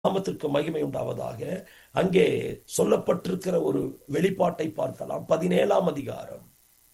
நாமத்திற்கு மகிமை உண்டாவதாக அங்கே சொல்லப்பட்டிருக்கிற ஒரு வெளிப்பாட்டை பார்க்கலாம் பதினேழாம் அதிகாரம்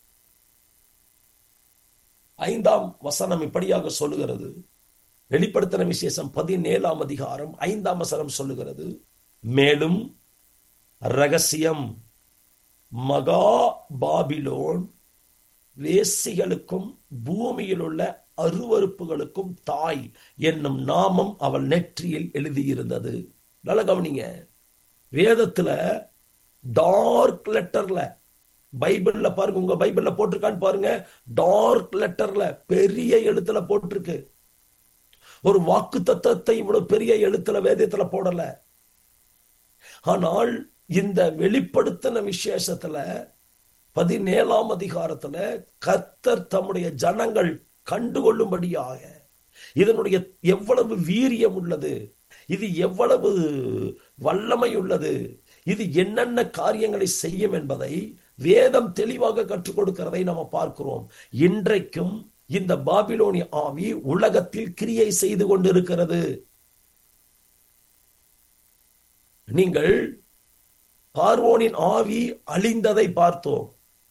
ஐந்தாம் வசனம் இப்படியாக சொல்லுகிறது வெளிப்படுத்தின விசேஷம் பதினேழாம் அதிகாரம் ஐந்தாம் வசனம் சொல்லுகிறது மேலும் ரகசியம் மகா பாபிலோன் வேசிகளுக்கும் பூமியில் உள்ள அருவறுப்புகளுக்கும் தாய் என்னும் நாமம் அவள் நெற்றியில் எழுதியிருந்தது நல்ல கவனிங்க வேதத்துல டார்க் லெட்டர்ல பைபிள்ல பாருங்க உங்க பைபிள்ல போட்டிருக்கான்னு பாருங்க டார்க் லெட்டர்ல பெரிய எழுத்துல போட்டிருக்கு ஒரு வாக்கு தத்துவத்தை இவ்வளவு பெரிய எழுத்துல வேதத்துல போடல ஆனால் இந்த வெளிப்படுத்தின விசேஷத்துல பதினேழாம் அதிகாரத்துல கர்த்தர் தம்முடைய ஜனங்கள் கண்டுகொள்ளும்படியாக இதனுடைய எவ்வளவு வீரியம் உள்ளது இது எவ்வளவு வல்லமை உள்ளது இது என்னென்ன காரியங்களை செய்யும் என்பதை வேதம் தெளிவாக கற்றுக் கொடுக்கிறதை நம்ம பார்க்கிறோம் இன்றைக்கும் இந்த பாபிலோனி ஆவி உலகத்தில் கிரியை செய்து கொண்டிருக்கிறது நீங்கள் பார்வோனின் ஆவி அழிந்ததை பார்த்தோம்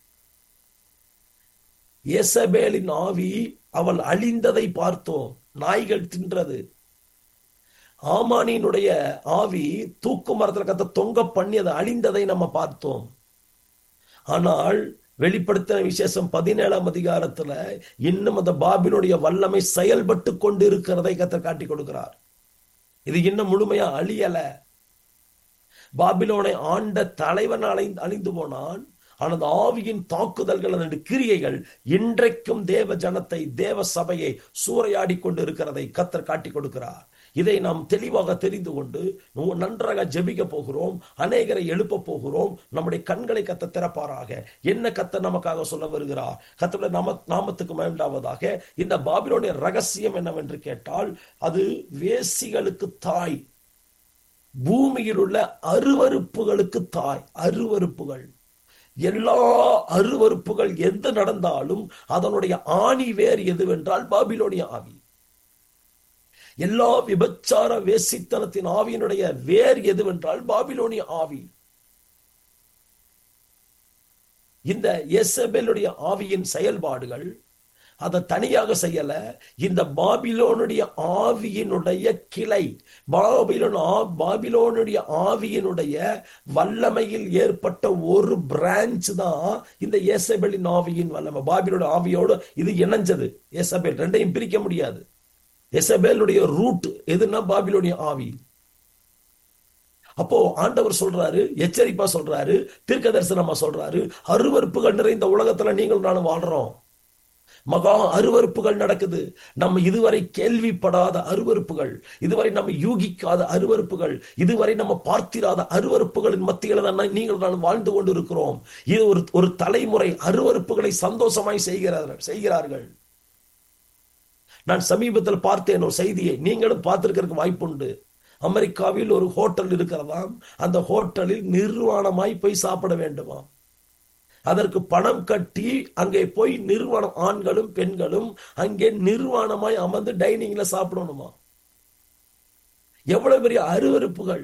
எசபேலின் ஆவி அவள் அழிந்ததை பார்த்தோம் நாய்கள் தின்றது ஆமானினுடைய ஆவி தூக்கு மரத்துல கத்த தொங்க பண்ணி அதை அழிந்ததை நம்ம பார்த்தோம் ஆனால் வெளிப்படுத்தின விசேஷம் பதினேழாம் அதிகாரத்துல இன்னும் அந்த பாபினுடைய வல்லமை செயல்பட்டு கொண்டு இருக்கிறதை கத்த காட்டி கொடுக்கிறார் இது இன்னும் முழுமையா அழியல பாபிலோனை ஆண்ட தலைவன் அழிந்து அழிந்து போனான் ஆனால் ஆவியின் தாக்குதல்கள் அதனுடைய கிரியைகள் இன்றைக்கும் தேவ ஜனத்தை தேவ சபையை சூறையாடி கொண்டு இருக்கிறதை கத்தர் காட்டி கொடுக்கிறார் இதை நாம் தெளிவாக தெரிந்து கொண்டு நன்றாக ஜெபிக்க போகிறோம் அநேகரை எழுப்ப போகிறோம் நம்முடைய கண்களை கத்த திறப்பாராக என்ன கத்த நமக்காக சொல்ல வருகிறார் கத்தோட நாம நாமத்துக்கு மேண்டாவதாக இந்த பாபிலோடைய ரகசியம் என்னவென்று கேட்டால் அது வேசிகளுக்கு தாய் பூமியில் உள்ள அருவறுப்புகளுக்கு தாய் அருவறுப்புகள் எல்லா அருவறுப்புகள் எந்த நடந்தாலும் அதனுடைய ஆணி வேர் எதுவென்றால் பாபிலோனிய ஆவி எல்லா விபச்சார வேசித்தனத்தின் ஆவியினுடைய வேர் எதுவென்றால் பாபிலோனிய ஆவி இந்த எசபெலுடைய ஆவியின் செயல்பாடுகள் அதை தனியாக செய்யல இந்த பாபிலோனுடைய ஆவியினுடைய கிளை பாபிலோன் பாபிலோனுடைய ஆவியினுடைய வல்லமையில் ஏற்பட்ட ஒரு பிரான்ச் தான் இந்த ஏசபெலின் ஆவியின் வல்லமை பாபிலோட ஆவியோடு இது இணைஞ்சது ஏசபெல் ரெண்டையும் பிரிக்க முடியாது எசபேலுடைய ரூட் எதுன்னா பாபிலோனிய ஆவி அப்போ ஆண்டவர் சொல்றாரு எச்சரிப்பா சொல்றாரு தீர்க்க தரிசனமா சொல்றாரு அருவறுப்புகள் நிறைந்த உலகத்துல நீங்கள் நானும் வாழ்றோம் மகா அருவறுப்புகள் நடக்குது நம்ம இதுவரை கேள்விப்படாத அருவறுப்புகள் இதுவரை நம்ம யூகிக்காத அருவறுப்புகள் இதுவரை நம்ம பார்த்திராத அருவறுப்புகளின் மத்தியில தான் நீங்கள் நான் வாழ்ந்து கொண்டு இருக்கிறோம் இது ஒரு ஒரு தலைமுறை அருவறுப்புகளை சந்தோஷமாய் செய்கிறார்கள் செய்கிறார்கள் நான் சமீபத்தில் பார்த்தேன் ஒரு செய்தியை நீங்களும் பார்த்திருக்கிறதுக்கு வாய்ப்புண்டு அமெரிக்காவில் ஒரு ஹோட்டல் இருக்கிறதாம் அந்த ஹோட்டலில் நிர்வாணமாய் போய் சாப்பிட வேண்டுமாம் அதற்கு பணம் கட்டி அங்கே போய் நிறுவனம் ஆண்களும் பெண்களும் அங்கே நிர்வாணமாய் அமர்ந்து டைனிங்ல சாப்பிடணுமா எவ்வளவு பெரிய அருவறுப்புகள்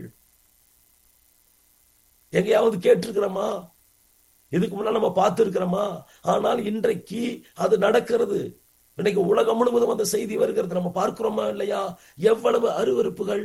எங்கேயாவது கேட்டிருக்கிறோமா இதுக்கு முன்னாடி நம்ம பார்த்து ஆனால் இன்றைக்கு அது நடக்கிறது இன்னைக்கு உலகம் முழுவதும் அந்த செய்தி வருகிறது நம்ம பார்க்கிறோமா இல்லையா எவ்வளவு அருவறுப்புகள்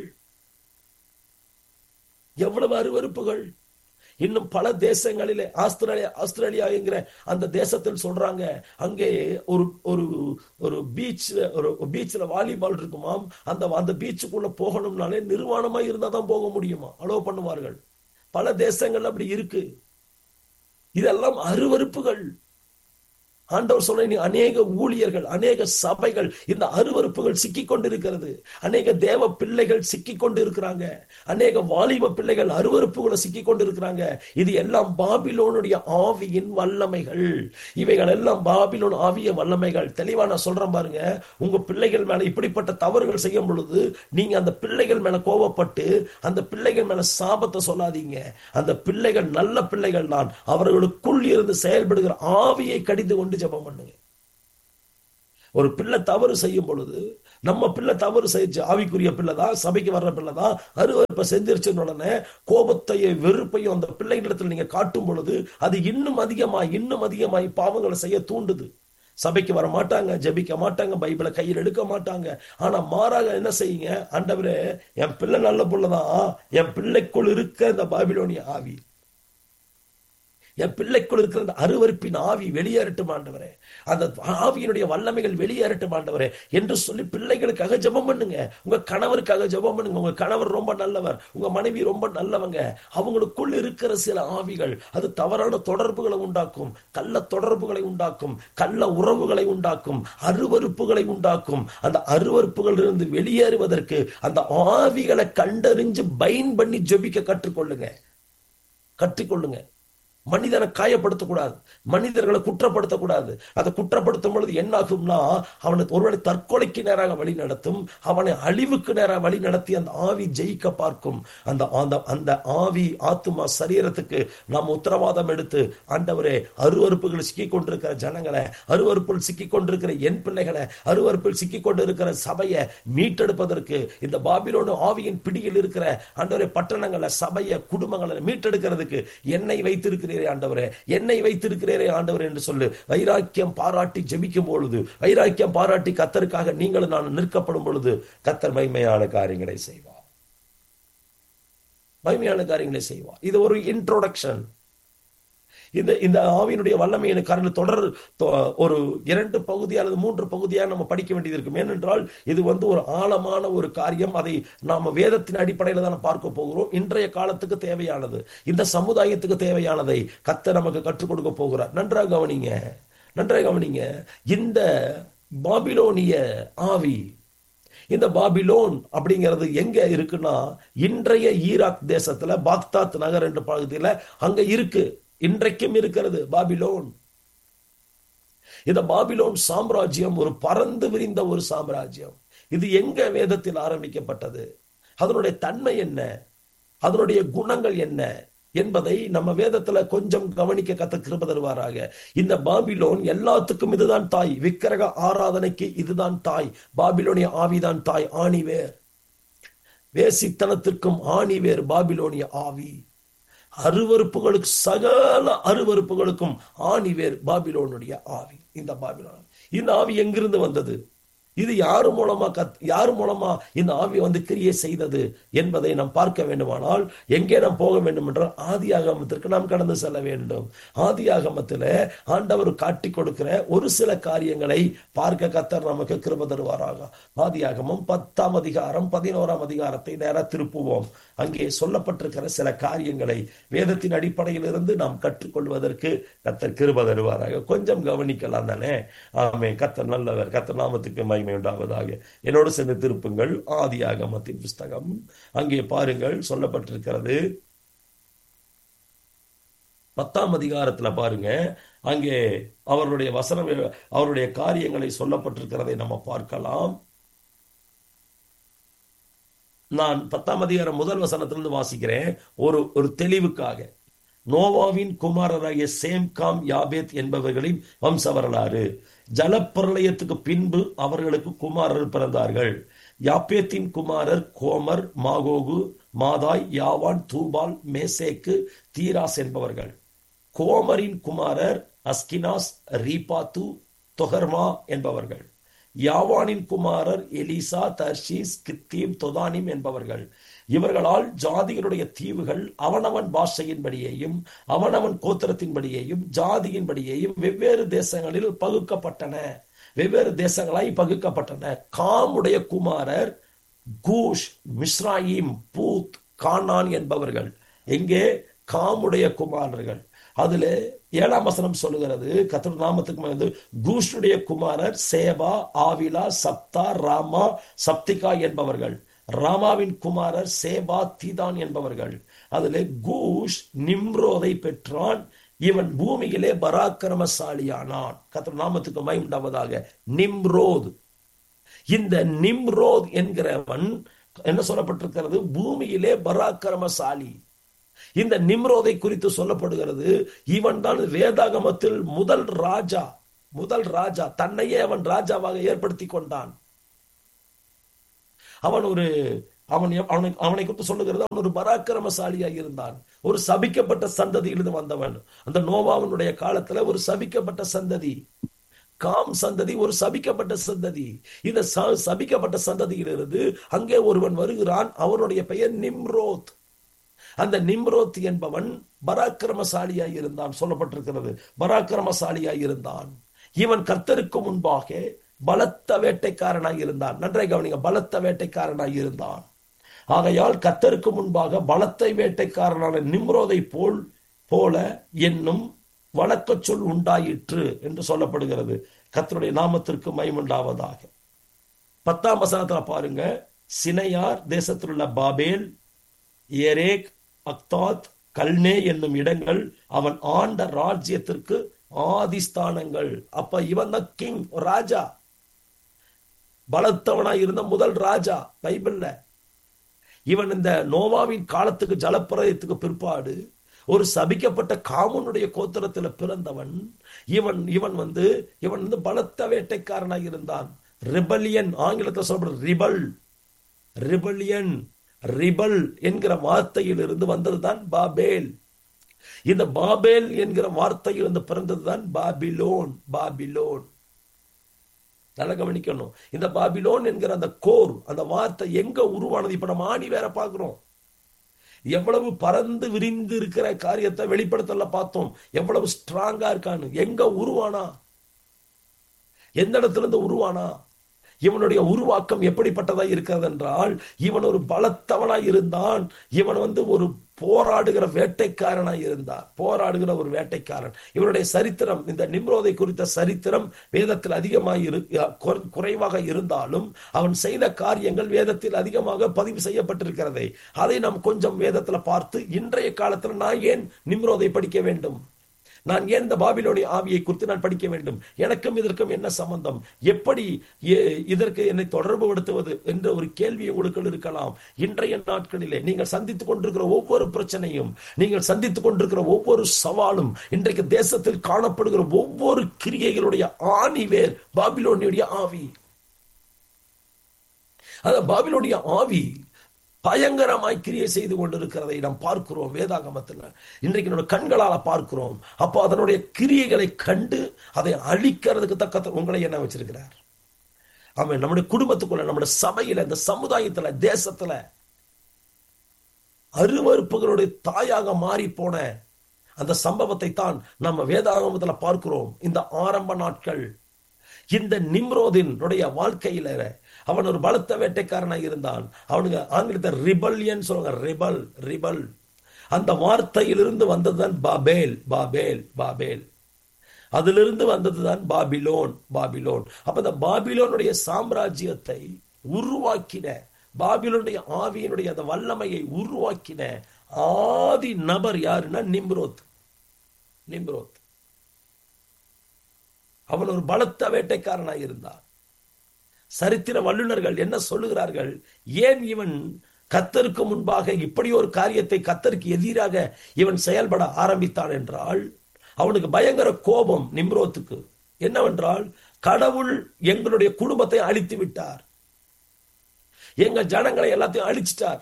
எவ்வளவு அருவறுப்புகள் இன்னும் பல தேசங்களிலே ஆஸ்திரேலியா ஆஸ்திரேலியா என்கிற அந்த தேசத்தில் சொல்றாங்க அங்கே ஒரு ஒரு ஒரு பீச் ஒரு பீச்ல வாலிபால் இருக்குமாம் அந்த அந்த பீச்சுக்குள்ள போகணும்னாலே நிர்வாணமா இருந்தா தான் போக முடியுமா அலோவ் பண்ணுவார்கள் பல தேசங்கள் அப்படி இருக்கு இதெல்லாம் அருவறுப்புகள் ஆண்டவர் சொல்ல நீ அநேக ஊழியர்கள் அநேக சபைகள் இந்த அருவறுப்புகள் சிக்கி கொண்டிருக்கிறது அநேக தேவ பிள்ளைகள் சிக்கி கொண்டு இருக்கிறாங்க அநேக வாலிப பிள்ளைகள் அருவறுப்புகளை சிக்கி கொண்டு இருக்கிறாங்க இது எல்லாம் பாபிலோனுடைய ஆவியின் வல்லமைகள் இவைகள் எல்லாம் பாபிலோன் ஆவிய வல்லமைகள் தெளிவா நான் சொல்றேன் பாருங்க உங்க பிள்ளைகள் மேல இப்படிப்பட்ட தவறுகள் செய்யும் பொழுது நீங்க அந்த பிள்ளைகள் மேல கோபப்பட்டு அந்த பிள்ளைகள் மேல சாபத்தை சொல்லாதீங்க அந்த பிள்ளைகள் நல்ல பிள்ளைகள் தான் அவர்களுக்குள் இருந்து செயல்படுகிற ஆவியை கடிந்து கொண்டு ஜெபம் பண்ணுங்க ஒரு பிள்ளை தவறு செய்யும் பொழுது நம்ம பிள்ளை தவறு செய்ச்சு ஆவிக்குரிய பிள்ளை தான் சபைக்கு வர்ற பிள்ளை தான் அருவறுப்பை செஞ்சிருச்சுன்னு உடனே கோபத்தையும் வெறுப்பையும் அந்த பிள்ளைகளிடத்தில் நீங்க காட்டும் பொழுது அது இன்னும் அதிகமாய் இன்னும் அதிகமாய் பாவங்களை செய்ய தூண்டுது சபைக்கு வர மாட்டாங்க ஜெபிக்க மாட்டாங்க பைபிளை கையில் எடுக்க மாட்டாங்க ஆனா மாறாக என்ன செய்யுங்க ஆண்டவரே என் பிள்ளை நல்ல புள்ளதான் என் பிள்ளைக்குள் இருக்க இந்த பாபிலோனிய ஆவி என் பிள்ளைக்குள் இருக்கிற அந்த அருவருப்பின் ஆவி வெளியேறட்டும் ஆண்டவரே அந்த ஆவியினுடைய வல்லமைகள் வெளியேறட்டும் ஆண்டவரே என்று சொல்லி பிள்ளைகளுக்காக ஜெபம் பண்ணுங்க உங்க கணவருக்காக ஜெபம் பண்ணுங்க உங்க கணவர் ரொம்ப நல்லவர் உங்க மனைவி ரொம்ப நல்லவங்க அவங்களுக்குள் இருக்கிற சில ஆவிகள் அது தவறான தொடர்புகளை உண்டாக்கும் கள்ள தொடர்புகளை உண்டாக்கும் கள்ள உறவுகளை உண்டாக்கும் அருவருப்புகளை உண்டாக்கும் அந்த அருவருப்புகள் இருந்து வெளியேறுவதற்கு அந்த ஆவிகளை கண்டறிஞ்சு பைன் பண்ணி ஜெபிக்க கற்றுக்கொள்ளுங்க கற்றுக்கொள்ளுங்க மனிதனை காயப்படுத்தக்கூடாது மனிதர்களை குற்றப்படுத்தக்கூடாது அதை குற்றப்படுத்தும் பொழுது என்ன ஆகும்னா அவனை ஒருவனை தற்கொலைக்கு நேராக வழி நடத்தும் அவனை அழிவுக்கு நேராக வழி நடத்தி அந்த ஆவி ஜெயிக்க பார்க்கும் அந்த அந்த அந்த ஆவி ஆத்துமா சரீரத்துக்கு நாம் உத்தரவாதம் எடுத்து ஆண்டவரே அருவறுப்புகள் சிக்கிக் கொண்டிருக்கிற ஜனங்களை அருவறுப்பில் சிக்கிக் கொண்டிருக்கிற என் பிள்ளைகளை அருவறுப்பில் சிக்கிக் கொண்டிருக்கிற சபையை மீட்டெடுப்பதற்கு இந்த பாபிலோனு ஆவியின் பிடியில் இருக்கிற ஆண்டவரே பட்டணங்களை சபையை குடும்பங்களை மீட்டெடுக்கிறதுக்கு என்னை வைத்திருக்கிறேன் வைத்திருக்கிறீரே ஆண்டவரே என்னை வைத்திருக்கிறீரே ஆண்டவர் என்று சொல்லு வைராக்கியம் பாராட்டி ஜெபிக்கும் பொழுது வைராக்கியம் பாராட்டி கத்தருக்காக நீங்களும் நான் நிற்கப்படும் பொழுது கத்தர் மைமையான காரியங்களை செய்வார் மைமையான காரியங்களை செய்வார் இது ஒரு இன்ட்ரோடக்ஷன் இந்த இந்த ஆவியினுடைய வல்லமை எனக்கு தொடர் ஒரு இரண்டு பகுதி அல்லது மூன்று பகுதியாக நம்ம படிக்க வேண்டியது இருக்கும் ஏனென்றால் இது வந்து ஒரு ஆழமான ஒரு காரியம் அதை நாம வேதத்தின் அடிப்படையில் தான் பார்க்க போகிறோம் இன்றைய காலத்துக்கு தேவையானது இந்த சமுதாயத்துக்கு தேவையானதை கத்த நமக்கு கற்றுக் கொடுக்க போகிறார் நன்றாக கவனிங்க நன்றாக கவனிங்க இந்த பாபிலோனிய ஆவி இந்த பாபிலோன் அப்படிங்கிறது எங்க இருக்குன்னா இன்றைய ஈராக் தேசத்துல பாக்தாத் நகர் என்ற பகுதியில அங்க இருக்கு இன்றைக்கும் இருக்கிறது பாபிலோன் இந்த பாபிலோன் சாம்ராஜ்யம் ஒரு பறந்து விரிந்த ஒரு சாம்ராஜ்யம் இது எங்க வேதத்தில் ஆரம்பிக்கப்பட்டது அதனுடைய தன்மை என்ன அதனுடைய குணங்கள் என்ன என்பதை நம்ம வேதத்துல கொஞ்சம் கவனிக்க கத்த கிருப தருவாராக இந்த பாபிலோன் எல்லாத்துக்கும் இதுதான் தாய் விக்கிரக ஆராதனைக்கு இதுதான் தாய் பாபிலோனிய ஆவிதான் தாய் ஆணிவேர் வேசித்தனத்திற்கும் ஆணிவேர் பாபிலோனிய ஆவி அருவறுப்புகளுக்கு சகல அருவறுப்புகளுக்கும் ஆணிவேர் பாபிலோனுடைய ஆவி இந்த பாபிலோன் இந்த ஆவி எங்கிருந்து வந்தது இது யாரு மூலமா கத் யார் மூலமா இந்த ஆவி வந்து கிரியை செய்தது என்பதை நாம் பார்க்க வேண்டுமானால் எங்கே நாம் போக வேண்டும் என்றால் ஆதி ஆகமத்திற்கு நாம் கடந்து செல்ல வேண்டும் ஆதி ஆகமத்துல ஆண்டவர் காட்டி கொடுக்கிற ஒரு சில காரியங்களை பார்க்க கத்தர் நமக்கு கிருப தருவாராக ஆதி ஆகமம் பத்தாம் அதிகாரம் பதினோராம் அதிகாரத்தை நேர திருப்புவோம் அங்கே சொல்லப்பட்டிருக்கிற சில காரியங்களை வேதத்தின் அடிப்படையில் இருந்து நாம் கற்றுக்கொள்வதற்கு கத்தர் கிருப தருவாராக கொஞ்சம் கவனிக்கலாம் தானே ஆமே கத்தர் நல்லவர் கத்தர் நாமத்துக்கு மகிமை உண்டாவதாக என்னோடு சேர்ந்து திருப்புங்கள் ஆதி ஆகமத்தின் புஸ்தகம் அங்கே பாருங்கள் சொல்லப்பட்டிருக்கிறது பத்தாம் அதிகாரத்துல பாருங்க அங்கே அவருடைய வசனம் அவருடைய காரியங்களை சொல்லப்பட்டிருக்கிறதை நம்ம பார்க்கலாம் நான் பத்தாம் அதிகாரம் முதல் வசனத்திலிருந்து வாசிக்கிறேன் ஒரு ஒரு தெளிவுக்காக நோவாவின் குமாரராகிய சேம் காம் யாபேத் என்பவர்களின் வம்ச வரலாறு ஜலப்பிரளயத்துக்கு பின்பு அவர்களுக்கு குமாரர் பிறந்தார்கள் யாப்பேத்தின் குமாரர் கோமர் மாகோகு மாதாய் யாவான் தூபால் மேசேக்கு தீராஸ் என்பவர்கள் கோமரின் குமாரர் அஸ்கினாஸ் ரீபாத்து தொகர்மா என்பவர்கள் யாவானின் குமாரர் எலிசா தர்ஷீஸ் கித்தீம் தொதானிம் என்பவர்கள் இவர்களால் ஜாதிகளுடைய தீவுகள் அவனவன் பாஷையின்படியேயும் அவனவன் கோத்திரத்தின்படியேயும் ஜாதியின்படியேயும் வெவ்வேறு தேசங்களில் பகுக்கப்பட்டன வெவ்வேறு தேசங்களாய் பகுக்கப்பட்டன காமுடைய குமாரர் கூஷ் மிஸ்ராயிம் பூத் கானான் என்பவர்கள் எங்கே காமுடைய குமாரர்கள் அதுல ஏழாம் வசனம் சொல்லுகிறது கத்தர் நாமத்துக்கு வந்து கூஷுடைய குமாரர் சேபா ஆவிலா சப்தா ராமா சப்திகா என்பவர்கள் ராமாவின் குமாரர் சேபா தீதான் என்பவர்கள் அதுல கூஷ் நிம்ரோதை பெற்றான் இவன் பூமியிலே பராக்கிரமசாலியானான் கத்தர் நாமத்துக்கு மயமுண்டாவதாக நிம்ரோத் இந்த நிம்ரோத் என்கிறவன் என்ன சொல்லப்பட்டிருக்கிறது பூமியிலே பராக்கிரமசாலி இந்த நிம்ரோதை குறித்து சொல்லப்படுகிறது இவன் தான் வேதாகமத்தில் முதல் ராஜா முதல் ராஜா தன்னையே அவன் ராஜாவாக ஏற்படுத்தி கொண்டான் அவன் ஒரு அவன் எவ்- அவனை அவனை குறித்து சொல்லுகிறது அவன் ஒரு பராக்கிரமசாலியாக இருந்தான் ஒரு சபிக்கப்பட்ட சந்ததியிலிருந்து வந்தவன் அந்த நோவாவினுடைய காலத்துல ஒரு சபிக்கப்பட்ட சந்ததி காம் சந்ததி ஒரு சபிக்கப்பட்ட சந்ததி இந்த ச- சபிக்கப்பட்ட சந்ததியிலிருந்து அங்கே ஒருவன் வருகிறான் அவனுடைய பெயர் நிம்ரோத் அந்த நிம்ரோத் என்பவன் பராக்கிரமசாலியாய் இருந்தான் சொல்லப்பட்டிருக்கிறது பராக்கிரமசாலியாய் இருந்தான் இவன் கர்த்தருக்கு முன்பாக பலத்த வேட்டைக்காரனாய் இருந்தான் நன்றாய் கவனிங்க பலத்த வேட்டைக்காரனாய் இருந்தான் ஆகையால் கர்த்தருக்கு முன்பாக பலத்தை வேட்டைக்காரனான நிம்ரோதை போல் போல என்னும் வழக்கச் சொல் உண்டாயிற்று என்று சொல்லப்படுகிறது கர்த்தருடைய நாமத்திற்கு மைமுண்டாவதாக பத்தாம் வசனத்துல பாருங்க சினையார் தேசத்தில் உள்ள பாபேல் எரேக் அக்தாத் கல்னே என்னும் இடங்கள் அவன் ஆண்ட ராஜ்யத்திற்கு ஆதிஸ்தானங்கள் அப்ப இவன் தான் கிங் ராஜா பலத்தவனாய் இருந்த முதல் ராஜா பைபிள்ல இவன் இந்த நோவாவின் காலத்துக்கு ஜலப்பிரயத்துக்கு பிற்பாடு ஒரு சபிக்கப்பட்ட காமனுடைய கோத்திரத்துல பிறந்தவன் இவன் இவன் வந்து இவன் வந்து பலத்த வேட்டைக்காரனாக இருந்தான் ரிபலியன் ஆங்கிலத்தில் சொல்லப்படுற ரிபல் ரிபலியன் ரிபல் என்கிற வார்த்தையில் இருந்து வந்ததுதான் பாபேல் இந்த பாபேல் என்கிற வார்த்தையில் இருந்து பிறந்ததுதான் பாபிலோன் பாபிலோன் நல்லா கவனிக்கணும் இந்த பாபிலோன் என்கிற அந்த கோர் அந்த வார்த்தை எங்க உருவானது இப்ப நம்ம ஆணி வேற பார்க்கிறோம் எவ்வளவு பறந்து விரிந்து இருக்கிற காரியத்தை வெளிப்படுத்தல பார்த்தோம் எவ்வளவு ஸ்ட்ராங்கா இருக்கான்னு எங்க உருவானா எந்த இடத்துல இருந்து உருவானா இவனுடைய உருவாக்கம் எப்படிப்பட்டதா இருக்கிறது என்றால் இவன் ஒரு பலத்தவனாய் இருந்தான் இவன் வந்து ஒரு போராடுகிற வேட்டைக்காரனாய் இருந்தான் போராடுகிற ஒரு வேட்டைக்காரன் இவனுடைய சரித்திரம் இந்த நிம்ரோதை குறித்த சரித்திரம் வேதத்தில் அதிகமாக இரு குறை- குறைவாக இருந்தாலும் அவன் செய்த காரியங்கள் வேதத்தில் அதிகமாக பதிவு செய்யப்பட்டிருக்கிறதை அதை நாம் கொஞ்சம் வேதத்துல பார்த்து இன்றைய காலத்துல நான் ஏன் நிம்ரோதை படிக்க வேண்டும் நான் ஏன் இந்த பாபிலோனிய ஆவியை குறித்து நான் படிக்க வேண்டும் எனக்கும் இதற்கும் என்ன சம்பந்தம் எப்படி எ- இதற்கு என்னை தொடர்புபடுத்துவது என்ற ஒரு கேள்வி உங்களுக்குள் இருக்கலாம் இன்றைய நாட்களிலே நீங்கள் சந்தித்துக் கொண்டிருக்கிற ஒவ்வொரு பிரச்சனையும் நீங்கள் சந்தித்துக் கொண்டிருக்கிற ஒவ்வொரு சவாலும் இன்றைக்கு தேசத்தில் காணப்படுகிற ஒவ்வொரு கிரியைகளுடைய ஆணிவேர் பாபிலோனியுடைய ஆவி அந்த பாபிலோனிய ஆவி பயங்கரமாய் கிரியை செய்து கொண்டிருக்கிறதை நாம் பார்க்கிறோம் வேதாகமத்தில் இன்றைக்கு நம்முடைய கண்களால பார்க்கிறோம் அப்போ அதனுடைய கிரியைகளை கண்டு அதை அழிக்கிறதுக்கு தக்க உங்களை என்ன வச்சிருக்கிறார் அவன் நம்முடைய குடும்பத்துக்குள்ள நம்முடைய சபையில இந்த சமுதாயத்துல தேசத்துல அருவறுப்புகளுடைய தாயாக மாறி போன அந்த சம்பவத்தை தான் நம்ம வேதாகமத்துல பார்க்கிறோம் இந்த ஆரம்ப நாட்கள் இந்த நிம்ரோதினுடைய வாழ்க்கையில அவன் ஒரு பலத்த வேட்டைக்காரனாக இருந்தான் அவனுக்கு ஆங்கிலத்தை ரிபல்யன் சொல்லுவாங்க ரிபல் ரிபல் அந்த வார்த்தையிலிருந்து வந்ததுதான் பாபேல் பாபேல் பாபேல் அதிலிருந்து வந்ததுதான் பாபிலோன் பாபிலோன் அப்ப இந்த பாபிலோனுடைய சாம்ராஜ்யத்தை உருவாக்கின பாபிலோனுடைய ஆவியினுடைய அந்த வல்லமையை உருவாக்கின ஆதி நபர் யாருன்னா நிம்ரோத் நிம்ரோத் அவன் ஒரு பலத்த வேட்டைக்காரனாக இருந்தான் சரித்திர வல்லுநர்கள் என்ன சொல்லுகிறார்கள் ஏன் இவன் கத்தருக்கு முன்பாக இப்படி ஒரு காரியத்தை கத்தருக்கு எதிராக இவன் செயல்பட ஆரம்பித்தான் என்றால் அவனுக்கு பயங்கர கோபம் நிம்ரோத்துக்கு என்னவென்றால் கடவுள் எங்களுடைய குடும்பத்தை அழித்து விட்டார் எங்க ஜனங்களை எல்லாத்தையும் அழிச்சிட்டார்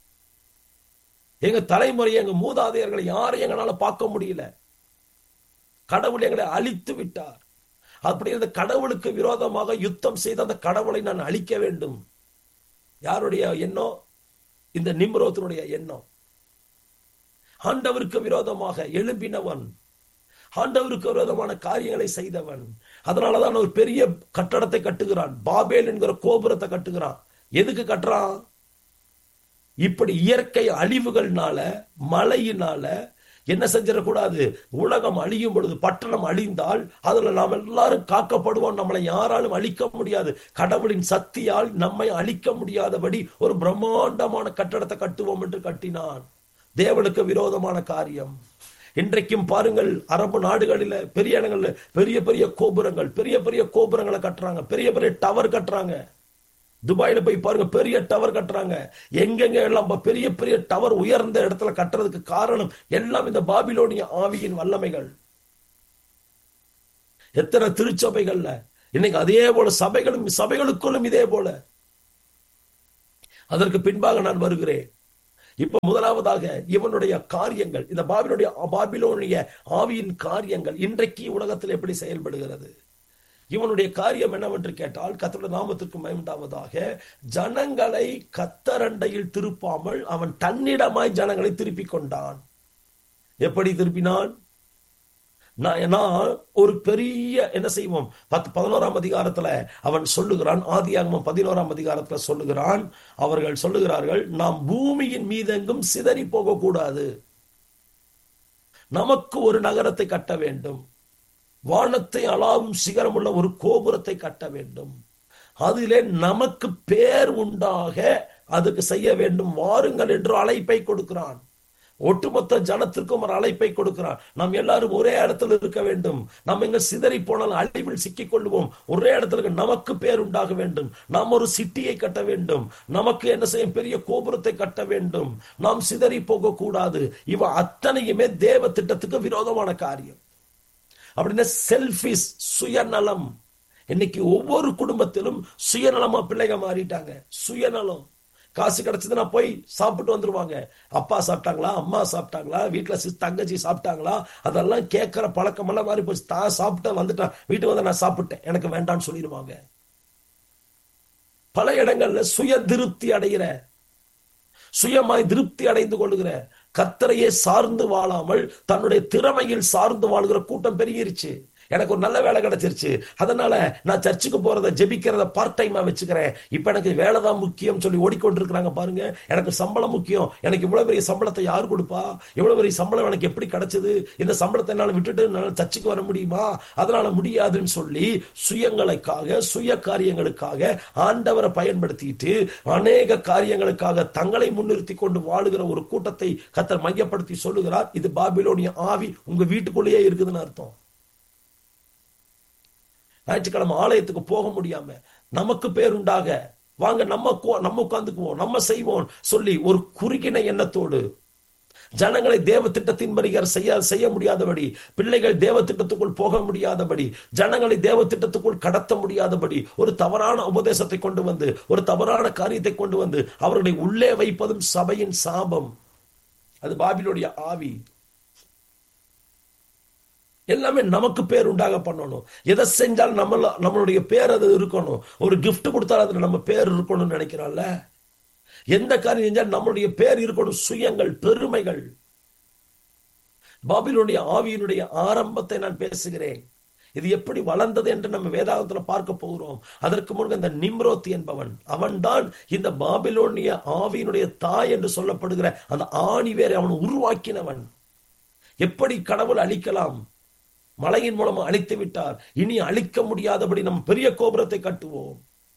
எங்க தலைமுறை எங்க மூதாதையர்களை யாரும் எங்களால பார்க்க முடியல கடவுள் எங்களை அழித்து விட்டார் அப்படி அந்த கடவுளுக்கு விரோதமாக யுத்தம் செய்த அந்த கடவுளை நான் அழிக்க வேண்டும் யாருடைய எண்ணம் இந்த நிம்ரோத்தினுடைய எண்ணம் ஆண்டவருக்கு விரோதமாக எழும்பினவன் ஆண்டவருக்கு விரோதமான காரியங்களை செய்தவன் அதனாலதான் ஒரு பெரிய கட்டடத்தை கட்டுகிறான் பாபேல் என்கிற கோபுரத்தை கட்டுகிறான் எதுக்கு கட்டுறான் இப்படி இயற்கை அழிவுகள்னால மழையினால என்ன செஞ்சிடக்கூடாது உலகம் அழியும் பொழுது பட்டணம் அழிந்தால் அதுல நாம் எல்லாரும் காக்கப்படுவோம் நம்மளை யாராலும் அழிக்க முடியாது கடவுளின் சக்தியால் நம்மை அழிக்க முடியாதபடி ஒரு பிரம்மாண்டமான கட்டடத்தை கட்டுவோம் என்று கட்டினான் தேவனுக்கு விரோதமான காரியம் இன்றைக்கும் பாருங்கள் அரபு நாடுகளில பெரிய இடங்கள்ல பெரிய பெரிய கோபுரங்கள் பெரிய பெரிய கோபுரங்களை கட்டுறாங்க பெரிய பெரிய டவர் கட்டுறாங்க துபாயில போய் பாருங்க பெரிய டவர் கட்டுறாங்க எங்கெங்க எல்லாம் பெரிய பெரிய டவர் உயர்ந்த இடத்துல கட்டுறதுக்கு காரணம் எல்லாம் இந்த பாபிலோனிய ஆவியின் வல்லமைகள் எத்தனை திருச்சபைகள்ல இன்னைக்கு அதே போல சபைகளும் சபைகளுக்குள்ளும் இதே போல அதற்கு பின்பாக நான் வருகிறேன் இப்ப முதலாவதாக இவனுடைய காரியங்கள் இந்த பாபிலுடைய பாபிலோனிய ஆவியின் காரியங்கள் இன்றைக்கு உலகத்தில் எப்படி செயல்படுகிறது இவனுடைய காரியம் என்னவென்று கேட்டால் கத்தருடைய நாமத்திற்கு மயமுண்டாவதாக ஜனங்களை கத்தரண்டையில் திருப்பாமல் அவன் தன்னிடமாய் ஜனங்களை திருப்பிக் கொண்டான் எப்படி திருப்பினான் நான் ஒரு பெரிய என்ன செய்வோம் பத்து பதினோராம் அதிகாரத்துல அவன் சொல்லுகிறான் ஆதியாகமம் பதினோராம் அதிகாரத்துல சொல்லுகிறான் அவர்கள் சொல்லுகிறார்கள் நாம் பூமியின் மீதெங்கும் சிதறி போகக்கூடாது நமக்கு ஒரு நகரத்தை கட்ட வேண்டும் வானத்தை அளாவும் சிகரமுள்ள ஒரு கோபுரத்தை கட்ட வேண்டும் அதிலே நமக்கு பேர் உண்டாக அதுக்கு செய்ய வேண்டும் வாருங்கள் என்று அழைப்பை கொடுக்கிறான் ஒட்டுமொத்த ஜனத்திற்கும் ஒரு அழைப்பை கொடுக்கிறான் நாம் எல்லாரும் ஒரே இடத்துல இருக்க வேண்டும் நாம் எங்க சிதறி போனால் அழிவில் சிக்கிக் கொள்வோம் ஒரே இடத்துல நமக்கு பேர் உண்டாக வேண்டும் நாம் ஒரு சிட்டியை கட்ட வேண்டும் நமக்கு என்ன செய்யும் பெரிய கோபுரத்தை கட்ட வேண்டும் நாம் சிதறி போக கூடாது இவ அத்தனையுமே தேவ திட்டத்துக்கு விரோதமான காரியம் அப்படின்னா செல்ஃபிஸ் சுயநலம் இன்னைக்கு ஒவ்வொரு குடும்பத்திலும் சுயநலமா பிள்ளைங்க மாறிட்டாங்க சுயநலம் காசு கிடைச்சதுன்னா போய் சாப்பிட்டு வந்துருவாங்க அப்பா சாப்பிட்டாங்களா அம்மா சாப்பிட்டாங்களா வீட்டுல தங்கச்சி சாப்பிட்டாங்களா அதெல்லாம் கேட்கிற பழக்கம் எல்லாம் மாறி போச்சு தான் சாப்பிட்டேன் வந்துட்டான் வீட்டுக்கு வந்து நான் சாப்பிட்டேன் எனக்கு வேண்டாம்னு சொல்லிடுவாங்க பல இடங்கள்ல சுய திருப்தி அடைகிற சுயமாய் திருப்தி அடைந்து கொள்ளுகிற கத்தரையே சார்ந்து வாழாமல் தன்னுடைய திறமையில் சார்ந்து வாழ்கிற கூட்டம் பெருகிருச்சு எனக்கு ஒரு நல்ல வேலை கிடைச்சிருச்சு அதனால நான் சர்ச்சுக்கு போறத ஜெபிக்கிறத பார்ட் டைமா வச்சுக்கிறேன் இப்ப எனக்கு வேலை தான் முக்கியம் சொல்லி ஓடிக்கொண்டிருக்கிறாங்க பாருங்க எனக்கு சம்பளம் முக்கியம் எனக்கு இவ்வளவு பெரிய சம்பளத்தை யார் கொடுப்பா இவ்வளவு பெரிய சம்பளம் எனக்கு எப்படி கிடைச்சது இந்த சம்பளத்தை என்னால விட்டுட்டு என்னால சர்ச்சுக்கு வர முடியுமா அதனால முடியாதுன்னு சொல்லி சுயங்களுக்காக சுய காரியங்களுக்காக ஆண்டவரை பயன்படுத்திட்டு அநேக காரியங்களுக்காக தங்களை முன்னிறுத்தி கொண்டு வாழுகிற ஒரு கூட்டத்தை கத்தர் மையப்படுத்தி சொல்லுகிறார் இது பாபிலோனிய ஆவி உங்க வீட்டுக்குள்ளேயே இருக்குதுன்னு அர்த்தம் ஞாயிற்றுக்கிழமை ஆலயத்துக்கு போக முடியாம நமக்கு பேருண்டாக வாங்க நம்ம நம்ம உட்காந்துக்குவோம் நம்ம செய்வோம் சொல்லி ஒரு குறுகின எண்ணத்தோடு ஜனங்களை தேவ திட்டத்தின்படி செய்ய செய்ய முடியாதபடி பிள்ளைகள் தேவ திட்டத்துக்குள் போக முடியாதபடி ஜனங்களை தேவ திட்டத்துக்குள் கடத்த முடியாதபடி ஒரு தவறான உபதேசத்தை கொண்டு வந்து ஒரு தவறான காரியத்தை கொண்டு வந்து அவர்களை உள்ளே வைப்பதும் சபையின் சாபம் அது பாபிலுடைய ஆவி எல்லாமே நமக்கு பேர் உண்டாக பண்ணணும் எதை செஞ்சாலும் நம்ம நம்மளுடைய பேர் அது இருக்கணும் ஒரு கிஃப்ட் கொடுத்தாலும் அதுல நம்ம பேர் இருக்கணும்னு நினைக்கிறோம்ல எந்த காரியம் செஞ்சாலும் நம்மளுடைய பேர் இருக்கணும் சுயங்கள் பெருமைகள் பாபிலுடைய ஆவியினுடைய ஆரம்பத்தை நான் பேசுகிறேன் இது எப்படி வளர்ந்தது என்று நம்ம வேதாகத்துல பார்க்க போகிறோம் அதற்கு முன்பு இந்த நிம்ரோத் என்பவன் அவன்தான் இந்த பாபிலோனிய ஆவியினுடைய தாய் என்று சொல்லப்படுகிற அந்த ஆணி வேரை அவன் உருவாக்கினவன் எப்படி கடவுள் அழிக்கலாம் மலையின் மூலம் அழித்து விட்டார் இனி அழிக்க முடியாதபடி நம்ம பெரிய கோபுரத்தை கட்டுவோம்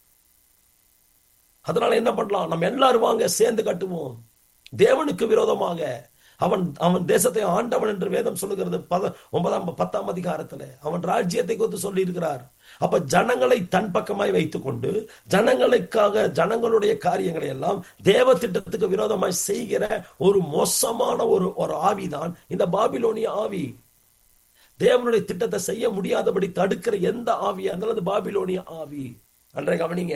அதனால என்ன பண்ணலாம் நம்ம எல்லாரும் வாங்க சேர்ந்து கட்டுவோம் தேவனுக்கு விரோதமாக அவன் அவன் தேசத்தை ஆண்டவன் என்று வேதம் சொல்லுகிறது பத ஒன்பதாம் பத்தாம் அதிகாரத்துல அவன் ராஜ்யத்தை குறித்து சொல்லி இருக்கிறார் அப்ப ஜனங்களை தன் பக்கமாய் வைத்துக் கொண்டு ஜனங்களுக்காக ஜனங்களுடைய காரியங்களை எல்லாம் தேவ திட்டத்துக்கு விரோதமாய் செய்கிற ஒரு மோசமான ஒரு ஒரு ஆவிதான் இந்த பாபிலோனிய ஆவி தேவனுடைய திட்டத்தை செய்ய முடியாதபடி தடுக்கிற எந்த ஆவியா இருந்தாலும் அது பாபிலோனிய ஆவி அன்றைய கவனிங்க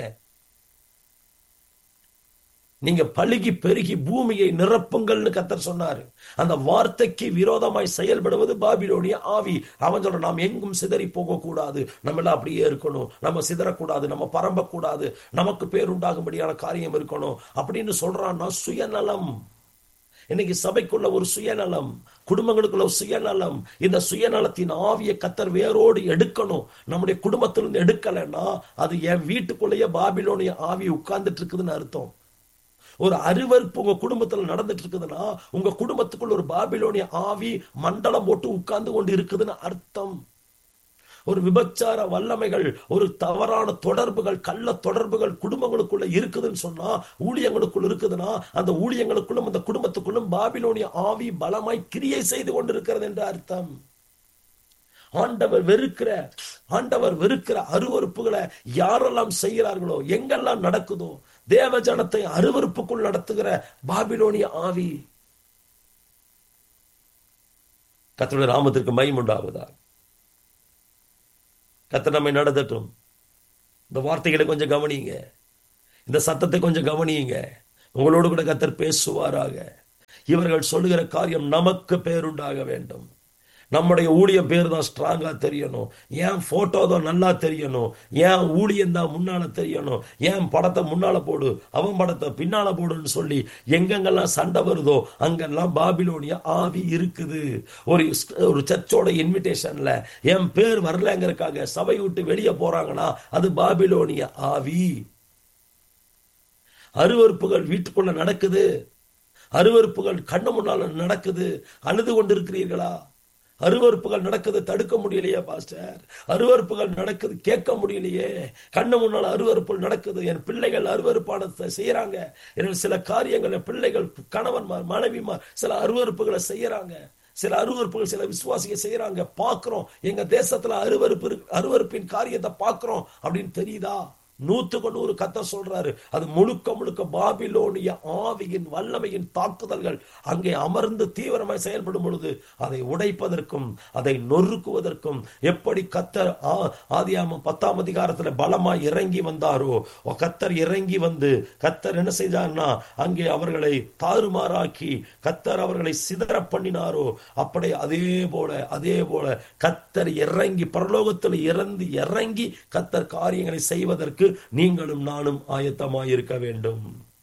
நீங்க பழுகி பெருகி பூமியை நிரப்புங்கள்னு கத்தர் சொன்னாரு அந்த வார்த்தைக்கு விரோதமாய் செயல்படுவது பாபிலோனிய ஆவி அவன் சொல்ற நாம் எங்கும் சிதறி போக கூடாது நம்ம எல்லாம் அப்படியே இருக்கணும் நம்ம சிதறக்கூடாது நம்ம பரம்பக்கூடாது நமக்கு பேர் உண்டாகும்படியான காரியம் இருக்கணும் அப்படின்னு சொல்றான்னா சுயநலம் இன்னைக்கு சபைக்குள்ள ஒரு சுயநலம் குடும்பங்களுக்குள்ள ஒரு சுயநலம் இந்த சுயநலத்தின் ஆவிய கத்தர் வேரோடு எடுக்கணும் நம்முடைய குடும்பத்திலிருந்து எடுக்கலைன்னா அது என் வீட்டுக்குள்ளேயே பாபிலோனிய ஆவி உட்கார்ந்துட்டு இருக்குதுன்னு அர்த்தம் ஒரு அருவறுப்பு உங்க குடும்பத்துல நடந்துட்டு இருக்குதுன்னா உங்க குடும்பத்துக்குள்ள ஒரு பாபிலோனிய ஆவி மண்டலம் போட்டு உட்கார்ந்து கொண்டு இருக்குதுன்னு அர்த்தம் ஒரு விபச்சார வல்லமைகள் ஒரு தவறான தொடர்புகள் கள்ள தொடர்புகள் குடும்பங்களுக்குள்ள இருக்குதுன்னு சொன்னா ஊழியங்களுக்குள்ள இருக்குதுன்னா அந்த ஊழியங்களுக்குள்ளும் அந்த குடும்பத்துக்குள்ளும் பாபிலோனிய ஆவி பலமாய் கிரியை செய்து கொண்டிருக்கிறது என்று அர்த்தம் ஆண்டவர் வெறுக்கிற ஆண்டவர் வெறுக்கிற அருவறுப்புகளை யாரெல்லாம் செய்கிறார்களோ எங்கெல்லாம் நடக்குதோ தேவ ஜனத்தை அருவறுப்புக்குள் நடத்துகிற பாபிலோனிய ஆவி கத்தருடைய நாமத்திற்கு மயம் உண்டாகுதா கத்த நம்மை நடத்தட்டும் இந்த வார்த்தைகளை கொஞ்சம் கவனிங்க இந்த சத்தத்தை கொஞ்சம் கவனியுங்க உங்களோடு கூட கத்தர் பேசுவாராக இவர்கள் சொல்லுகிற காரியம் நமக்கு பேருண்டாக வேண்டும் நம்முடைய ஊழியம் பேர் தான் ஸ்ட்ராங்கா தெரியணும் ஏன் போட்டோ தான் நல்லா தெரியணும் ஏன் ஊழியம் தான் முன்னால தெரியணும் ஏன் படத்தை முன்னால போடு அவன் படத்தை பின்னால போடுன்னு சொல்லி எங்கெங்கெல்லாம் சண்டை வருதோ அங்கெல்லாம் பாபிலோனிய ஆவி இருக்குது ஒரு ஒரு சர்ச்சோட இன்விடேஷன்ல என் பேர் வரலங்கிறதுக்காக சபை விட்டு வெளியே போறாங்கன்னா அது பாபிலோனிய ஆவி அருவறுப்புகள் வீட்டுக்குள்ள நடக்குது அருவறுப்புகள் கண்ணு முன்னால நடக்குது அழுது கொண்டிருக்கிறீர்களா அருவறுப்புகள் நடக்குது தடுக்க முடியலையே பாஸ்டர் அருவறுப்புகள் நடக்குது கேட்க முடியலையே கண்ணு முன்னால் அருவறுப்புகள் நடக்குது என் பிள்ளைகள் அருவறுப்பானதை செய்யறாங்க என் சில காரியங்கள் என் பிள்ளைகள் கணவன்மார் மனைவிமார் சில அருவறுப்புகளை செய்யறாங்க சில அருவறுப்புகள் சில விசுவாசிகள் செய்யறாங்க பாக்குறோம் எங்க தேசத்துல அருவறுப்பு அருவறுப்பின் காரியத்தை பாக்குறோம் அப்படின்னு தெரியுதா நூத்துக்கு நூறு கத்த சொல்றாரு அது முழுக்க முழுக்க பாபிலோனிய ஆவியின் வல்லமையின் தாக்குதல்கள் அங்கே அமர்ந்து தீவிரமாய் செயல்படும் பொழுது அதை உடைப்பதற்கும் அதை நொறுக்குவதற்கும் எப்படி கத்தர் ஆதியாம பத்தாம் அதிகாரத்துல பலமாய் இறங்கி வந்தாரோ கத்தர் இறங்கி வந்து கத்தர் என்ன செய்தார்னா அங்கே அவர்களை தாறுமாறாக்கி கத்தர் அவர்களை சிதற பண்ணினாரோ அப்படி அதே போல அதே போல கத்தர் இறங்கி பரலோகத்தில் இறந்து இறங்கி கத்தர் காரியங்களை செய்வதற்கு நீங்களும் நானும் ஆயத்தமாயிருக்க வேண்டும்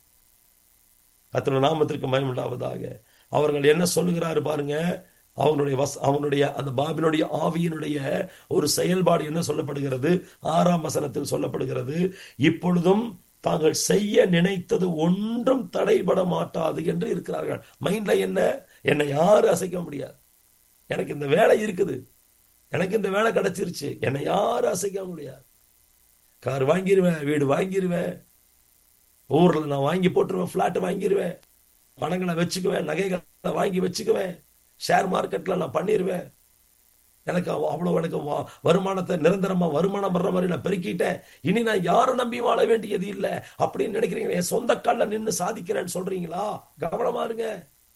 கத்தன நாமத்திற்கு மயமுண்டாவதாக அவர்கள் என்ன சொல்லுகிறாரு பாருங்க அவனுடைய வஸ் அவனுடைய அந்த பாபினுடைய ஆவியினுடைய ஒரு செயல்பாடு என்ன சொல்லப்படுகிறது ஆறாம் வசனத்தில் சொல்லப்படுகிறது இப்பொழுதும் தாங்கள் செய்ய நினைத்தது ஒன்றும் தடைபட மாட்டாது என்று இருக்கிறார்கள் மைண்ட்ல என்ன என்னை யாரும் அசைக்க முடியாது எனக்கு இந்த வேலை இருக்குது எனக்கு இந்த வேலை கிடைச்சிருச்சு என்னை யாரும் அசைக்க முடியாது கார் வாங்கிடுவேன் வீடு வாங்கிடுவேன் ஊர்ல நான் வாங்கி போட்டுருவேன் பிளாட் வாங்கிடுவேன் பணங்களை வச்சுக்குவேன் நகைகளை வாங்கி வச்சுக்குவேன் ஷேர் மார்க்கெட்ல நான் பண்ணிடுவேன் எனக்கு அவ்வளவு எனக்கு வருமானத்தை நிரந்தரமா வருமானம் வர்ற மாதிரி நான் பெருக்கிட்டேன் இனி நான் யாரும் நம்பி வாழ வேண்டியது இல்லை அப்படின்னு நினைக்கிறீங்க என் சொந்த காலில் நின்று சாதிக்கிறேன்னு சொல்றீங்களா கவனமா இருங்க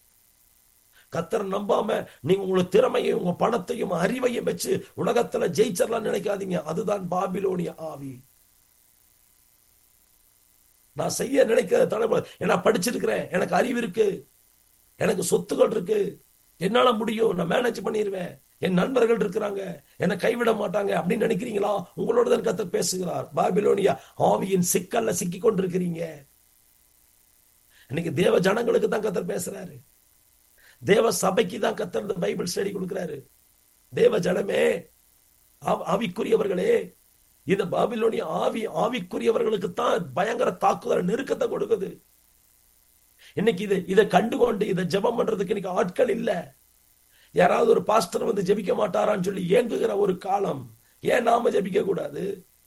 கத்தரை நம்பாம நீங்க உங்களோட திறமையும் உங்க பணத்தையும் அறிவையும் வச்சு உலகத்துல ஜெயிச்சிடலாம் நினைக்காதீங்க அதுதான் பாபிலோனிய ஆவி நான் செய்ய நினைக்கிற தலைமுறை நான் படிச்சிருக்கிறேன் எனக்கு அறிவு இருக்கு எனக்கு சொத்துக்கள் இருக்கு என்னால முடியும் நான் மேனேஜ் பண்ணிடுவேன் என் நண்பர்கள் இருக்கிறாங்க என்னை கைவிட மாட்டாங்க அப்படின்னு நினைக்கிறீங்களா உங்களோட தான் கத்த பேசுகிறார் பாபிலோனியா ஆவியின் சிக்கல்ல சிக்கி கொண்டிருக்கிறீங்க இன்னைக்கு தேவ ஜனங்களுக்கு தான் கத்தர் பேசுறாரு தேவ சபைக்கு தான் கத்தர் இந்த பைபிள் ஸ்டடி கொடுக்கிறாரு தேவ ஜனமே ஆவிக்குரியவர்களே இந்த பாபிலோனிய ஆவி ஆவிக்குரியவர்களுக்கு தான் பயங்கர தாக்குதல் நெருக்கத்தை கொடுக்குது இன்னைக்கு இது இதை கண்டுகொண்டு இதை ஜெபம் பண்றதுக்கு இன்னைக்கு ஆட்கள் இல்ல யாராவது ஒரு பாஸ்டர் வந்து ஜெபிக்க மாட்டாரான்னு சொல்லி ஏங்குகிற ஒரு காலம் ஏன் நாம ஜெபிக்க கூடாது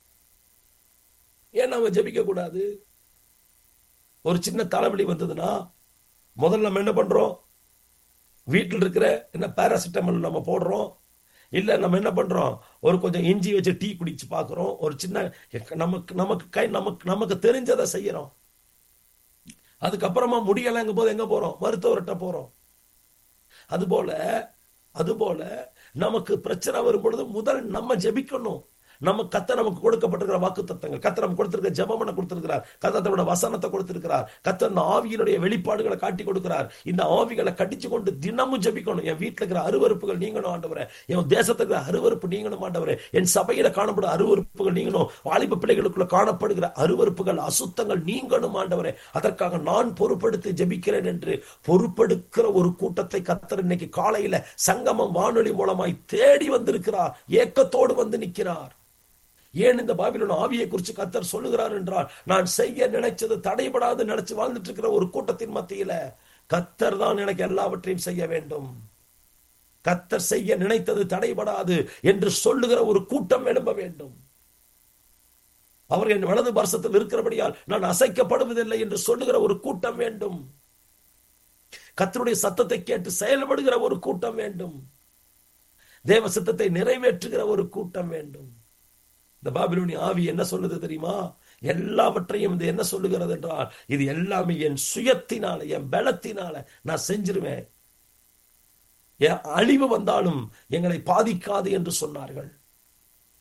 ஏன் நாம ஜெபிக்க கூடாது ஒரு சின்ன தலைவலி வந்ததுன்னா முதல்ல நம்ம என்ன பண்றோம் வீட்டில் இருக்கிற என்ன பேராசிட்டமல் நம்ம போடுறோம் இல்ல நம்ம என்ன பண்றோம் ஒரு கொஞ்சம் இஞ்சி வச்சு டீ குடிச்சு பாக்குறோம் ஒரு சின்ன நமக்கு நமக்கு கை நமக்கு நமக்கு தெரிஞ்சதை செய்யறோம் அதுக்கப்புறமா முடியலைங்கும் போது எங்க போறோம் மருத்துவர்கிட்ட போறோம் அதுபோல அதுபோல நமக்கு பிரச்சனை வரும் பொழுது முதல் நம்ம ஜெபிக்கணும் நம்ம கத்த நமக்கு கொடுக்கப்பட்டிருக்கிற வாக்கு தத்தங்கள் கத்த நமக்கு கொடுத்திருக்கிற ஜபமனை கொடுத்திருக்கிறார் கத்தத்தோட வசனத்தை கொடுத்திருக்கிறார் கத்த அந்த ஆவியினுடைய வெளிப்பாடுகளை காட்டி கொடுக்கிறார் இந்த ஆவிகளை கடிச்சு கொண்டு தினமும் ஜபிக்கணும் என் வீட்டுல இருக்கிற அருவறுப்புகள் நீங்களும் ஆண்டவரே என் தேசத்துக்கு அருவறுப்பு நீங்களும் ஆண்டவரே என் சபையில காணப்படும் அருவறுப்புகள் நீங்களும் வாலிப பிள்ளைகளுக்குள்ள காணப்படுகிற அருவறுப்புகள் அசுத்தங்கள் நீங்களும் ஆண்டவரே அதற்காக நான் பொறுப்படுத்தி ஜபிக்கிறேன் என்று பொறுப்பெடுக்கிற ஒரு கூட்டத்தை கத்தர் இன்னைக்கு காலையில சங்கமம் வானொலி மூலமாய் தேடி வந்திருக்கிறார் ஏக்கத்தோடு வந்து நிற்கிறார் ஏன் இந்த பாபிலோன் ஆவியை குறித்து கத்தர் சொல்லுகிறார் என்றால் நான் செய்ய நினைச்சது தடைபடாது நினைச்சு வாழ்ந்துட்டு இருக்கிற ஒரு கூட்டத்தின் மத்தியில கத்தர் தான் எனக்கு எல்லாவற்றையும் செய்ய வேண்டும் கத்தர் செய்ய நினைத்தது தடைபடாது என்று சொல்லுகிற ஒரு கூட்டம் எழும்ப வேண்டும் அவர் என் வலது வருஷத்தில் இருக்கிறபடியால் நான் அசைக்கப்படுவதில்லை என்று சொல்லுகிற ஒரு கூட்டம் வேண்டும் கத்தருடைய சத்தத்தை கேட்டு செயல்படுகிற ஒரு கூட்டம் வேண்டும் தேவ சித்தத்தை நிறைவேற்றுகிற ஒரு கூட்டம் வேண்டும் இந்த பாபிலோனி ஆவி என்ன சொல்லுது தெரியுமா எல்லாவற்றையும் இது என்ன சொல்லுகிறது என்றால் இது எல்லாமே என் சுயத்தினால என் பலத்தினால நான் செஞ்சிருவேன் என் அழிவு வந்தாலும் எங்களை பாதிக்காது என்று சொன்னார்கள்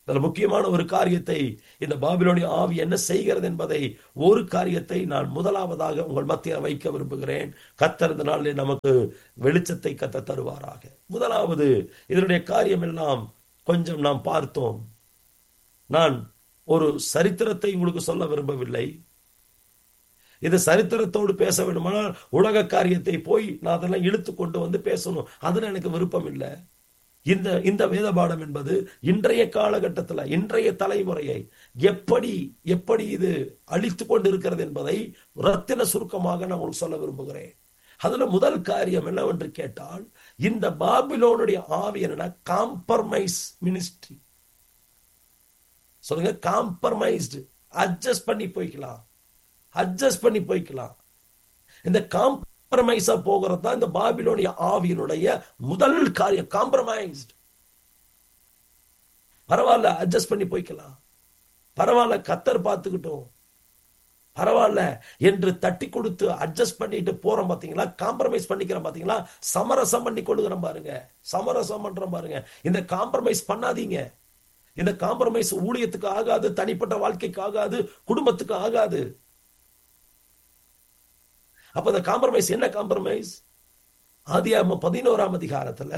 அதுல முக்கியமான ஒரு காரியத்தை இந்த பாபிலோனிய ஆவி என்ன செய்கிறது என்பதை ஒரு காரியத்தை நான் முதலாவதாக உங்கள் மத்தியில் வைக்க விரும்புகிறேன் கத்தர் இந்த நாளிலே நமக்கு வெளிச்சத்தை கத்த தருவாராக முதலாவது இதனுடைய காரியம் எல்லாம் கொஞ்சம் நாம் பார்த்தோம் நான் ஒரு சரித்திரத்தை உங்களுக்கு சொல்ல விரும்பவில்லை இது சரித்திரத்தோடு பேச வேண்டுமானால் உலக காரியத்தை போய் நான் அதெல்லாம் இழுத்து கொண்டு வந்து பேசணும் அதுல எனக்கு விருப்பம் இல்லை இந்த இந்த வேத பாடம் என்பது இன்றைய காலகட்டத்தில் இன்றைய தலைமுறையை எப்படி எப்படி இது அழித்து கொண்டு இருக்கிறது என்பதை ரத்தின சுருக்கமாக நான் உங்களுக்கு சொல்ல விரும்புகிறேன் அதுல முதல் காரியம் என்னவென்று கேட்டால் இந்த பாபிலோனுடைய ஆவி என்னன்னா காம்பர்மைஸ் மினிஸ்ட்ரி சொல்லுங்க காம்பர்மைஸ்டு அட்ஜஸ்ட் பண்ணி போய்க்கலாம் அட்ஜஸ்ட் பண்ணி போய்க்கலாம் இந்த காம்ப்ரமைஸா போகிறது தான் இந்த பாபிலோனிய ஆவியினுடைய முதல் காரியம் காம்ப்ரமைஸ்ட் பரவாயில்ல அட்ஜஸ்ட் பண்ணி போய்க்கலாம் பரவாயில்ல கத்தர் பார்த்துக்கிட்டோம் பரவாயில்ல என்று தட்டி கொடுத்து அட்ஜஸ்ட் பண்ணிட்டு போறோம் பாத்தீங்களா காம்ப்ரமைஸ் பண்ணிக்கிறோம் பாத்தீங்களா சமரசம் பண்ணி கொள்ளுகிறோம் பாருங்க சமரசம் பண்றோம் பாருங்க இந்த காம்ப்ரமைஸ் பண்ணாதீங்க இந்த காம்ப்ரமைஸ் ஊழியத்துக்கு ஆகாது தனிப்பட்ட வாழ்க்கைக்கு ஆகாது குடும்பத்துக்கு ஆகாது அப்ப இந்த காம்ப்ரமைஸ் என்ன காம்ப்ரமைஸ் ஆதியாம பதினோராம் அதிகாரத்துல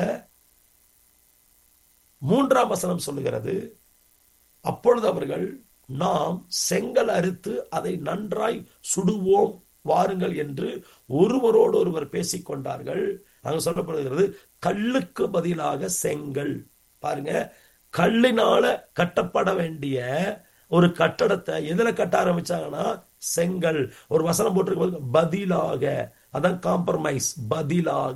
மூன்றாம் வசனம் சொல்லுகிறது அப்பொழுது அவர்கள் நாம் செங்கல் அறுத்து அதை நன்றாய் சுடுவோம் வாருங்கள் என்று ஒருவரோடு ஒருவர் பேசிக் கொண்டார்கள் அங்க சொல்லப்படுகிறது கல்லுக்கு பதிலாக செங்கல் பாருங்க கல்லினால கட்டப்பட வேண்டிய ஒரு கட்டடத்தை எதுல கட்ட ஆரம்பிச்சாங்கன்னா செங்கல் ஒரு வசனம் போட்டிருக்கும் பதிலாக அதான் காம்ப்ரமைஸ் பதிலாக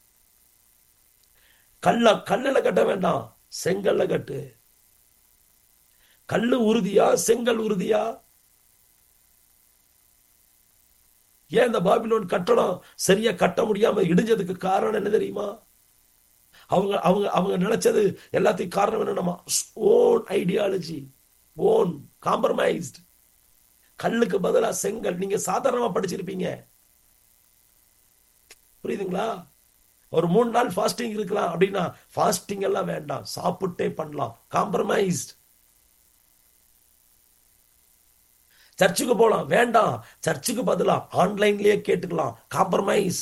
கல்ல கல்லுல கட்ட வேண்டாம் செங்கல்ல கட்டு கல்லு உறுதியா செங்கல் உறுதியா ஏன் இந்த பாபிலோன் கட்டடம் சரியா கட்ட முடியாம இடிஞ்சதுக்கு காரணம் என்ன தெரியுமா அவங்க அவங்க அவங்க நினைச்சது எல்லாத்தையும் காரணம் என்னன்னா ஓன் ஐடியாலஜி ஓன் காம்ப்ரமைஸ்ட் கல்லுக்கு பதிலா செங்கல் நீங்க சாதாரணமா படிச்சிருப்பீங்க புரியுதுங்களா ஒரு மூணு நாள் ஃபாஸ்டிங் இருக்கலாம் அப்படின்னா ஃபாஸ்டிங் எல்லாம் வேண்டாம் சாப்பிட்டே பண்ணலாம் காம்ப்ரமைஸ்ட் சர்ச்சுக்கு போலாம் வேண்டாம் சர்ச்சுக்கு பதிலா ஆன்லைன்லயே கேட்டுக்கலாம் காம்ப்ரமைஸ்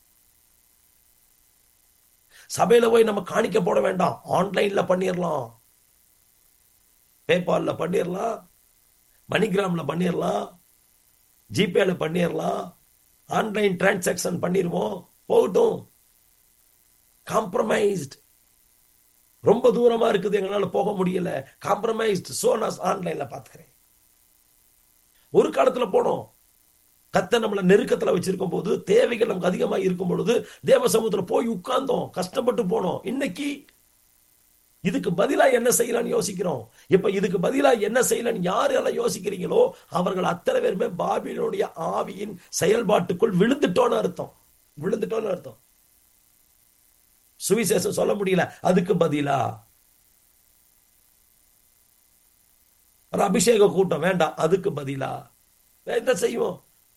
சபையில போய் நம்ம காணிக்க போட வேண்டாம் ஆன்லைன்ல பண்ணிடலாம் பேபால்ல பண்ணிடலாம் மணிகிராம்ல பண்ணிடலாம் ஜிபேல பண்ணிடலாம் ஆன்லைன் டிரான்சாக்சன் பண்ணிடுவோம் போகட்டும் காம்ப்ரமைஸ்ட் ரொம்ப தூரமா இருக்குது எங்களால போக முடியல காம்ப்ரமைஸ்ட் சோ நான் ஆன்லைன்ல பாத்துக்கிறேன் ஒரு காலத்துல போனோம் கத்த நம்மளை நெருக்கத்துல வச்சிருக்கும் போது தேவைகள் நமக்கு அதிகமா இருக்கும் பொழுது தேவ சமூகத்துல போய் உட்கார்ந்தோம் கஷ்டப்பட்டு போனோம் இன்னைக்கு இதுக்கு பதிலா என்ன செய்யலாம்னு யோசிக்கிறோம் இப்ப இதுக்கு பதிலா என்ன செய்யலாம்னு யாரு எல்லாம் யோசிக்கிறீங்களோ அவர்கள் அத்தனை பேருமே பாபிலோடைய ஆவியின் செயல்பாட்டுக்குள் விழுந்துட்டோன்னு அர்த்தம் விழுந்துட்டோன்னு அர்த்தம் சுவிசேஷம் சொல்ல முடியல அதுக்கு பதிலா ஒரு அபிஷேக கூட்டம் வேண்டாம் அதுக்கு பதிலா என்ன செய்வோம்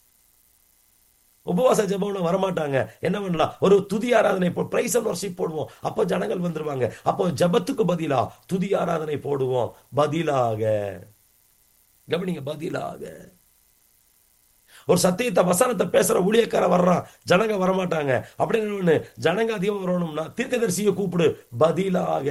உபவாச ஜபம்னு வரமாட்டாங்க என்ன பண்ணலாம் ஒரு துதி ஆராதனை போ பிரைஸ் அண்ட் வர்ஷிப் போடுவோம் அப்போ ஜனங்கள் வந்துருவாங்க அப்போ ஜபத்துக்கு பதிலா துதி ஆராதனை போடுவோம் பதிலாக கவனிங்க பதிலாக ஒரு சத்தியத்தை வசனத்தை பேசுற ஊழியக்கார வர்றான் ஜனங்க வரமாட்டாங்க அப்படின்னு ஜனங்க அதிகம் வரணும்னா தீர்க்கதரிசியை கூப்பிடு பதிலாக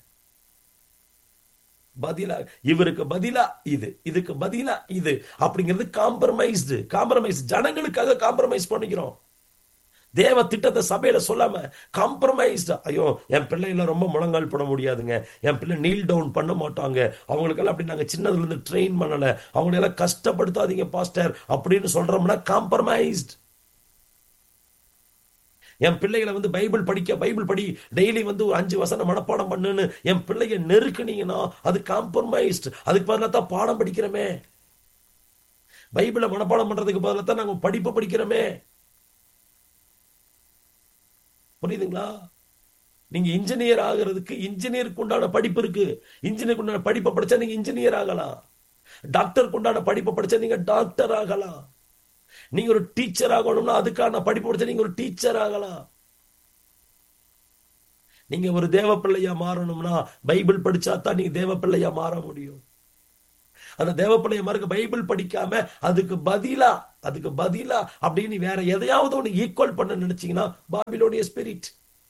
பதிலா இவருக்கு பதிலா இது இதுக்கு பதிலா இது அப்படிங்கிறது காம்ப்ரமைஸ்டு காம்ப்ரமைஸ் ஜனங்களுக்காக காம்ப்ரமைஸ் பண்ணிக்கிறோம் தேவ திட்டத்தை சபையில சொல்லாம காம்ப்ரமைஸ்டா ஐயோ என் பிள்ளைகளை ரொம்ப முழங்கால் போட முடியாதுங்க என் பிள்ளை நீல் டவுன் பண்ண மாட்டாங்க அவங்களுக்கெல்லாம் அப்படி நாங்க சின்னதுல இருந்து ட்ரெயின் பண்ணல அவங்களை எல்லாம் கஷ்டப்படுத்தாதீங்க பாஸ்டர் அப்படின்னு சொல்றோம்னா காம்ப்ரமைஸ்ட் என் பிள்ளைகளை வந்து பைபிள் படிக்க பைபிள் படி டெய்லி வந்து ஒரு அஞ்சு வசனம் மனப்பாடம் பண்ணுன்னு என் பிள்ளைய நெருக்குனீங்கன்னா அது காம்ப்ரமைஸ்ட் அதுக்கு பதிலாக தான் பாடம் படிக்கிறோமே பைபிளை மனப்பாடம் பண்றதுக்கு பதிலாக தான் நாங்க படிப்பு படிக்கிறோமே புரியுதுங்களா நீங்க இன்ஜினியர் ஆகிறதுக்கு இன்ஜினியருக்கு உண்டான படிப்பு இருக்கு இன்ஜினியருக்கு உண்டான படிப்பை படிச்சா நீங்க இன்ஜினியர் ஆகலாம் டாக்டருக்கு உண்டான படிப்பை படிச்சா நீங்க டாக்டர் ஆகலாம் நீங்க ஒரு டீச்சர் ஆகணும்னா அதுக்கான படிப்பு படிச்சா நீங்க ஒரு டீச்சர் ஆகலாம் நீங்க ஒரு தேவ பிள்ளையா மாறணும்னா பைபிள் படிச்சா தான் நீங்க தேவ பிள்ளையா மாற முடியும் அந்த தேவ பிள்ளைய மறுக்க பைபிள் படிக்காம அதுக்கு பதிலா அதுக்கு பதிலா அப்படின்னு வேற எதையாவது ஒண்ணு ஈக்குவல் பண்ண நினைச்சீங்கன்னா பாபிலோனிய ஸ்பிரிட்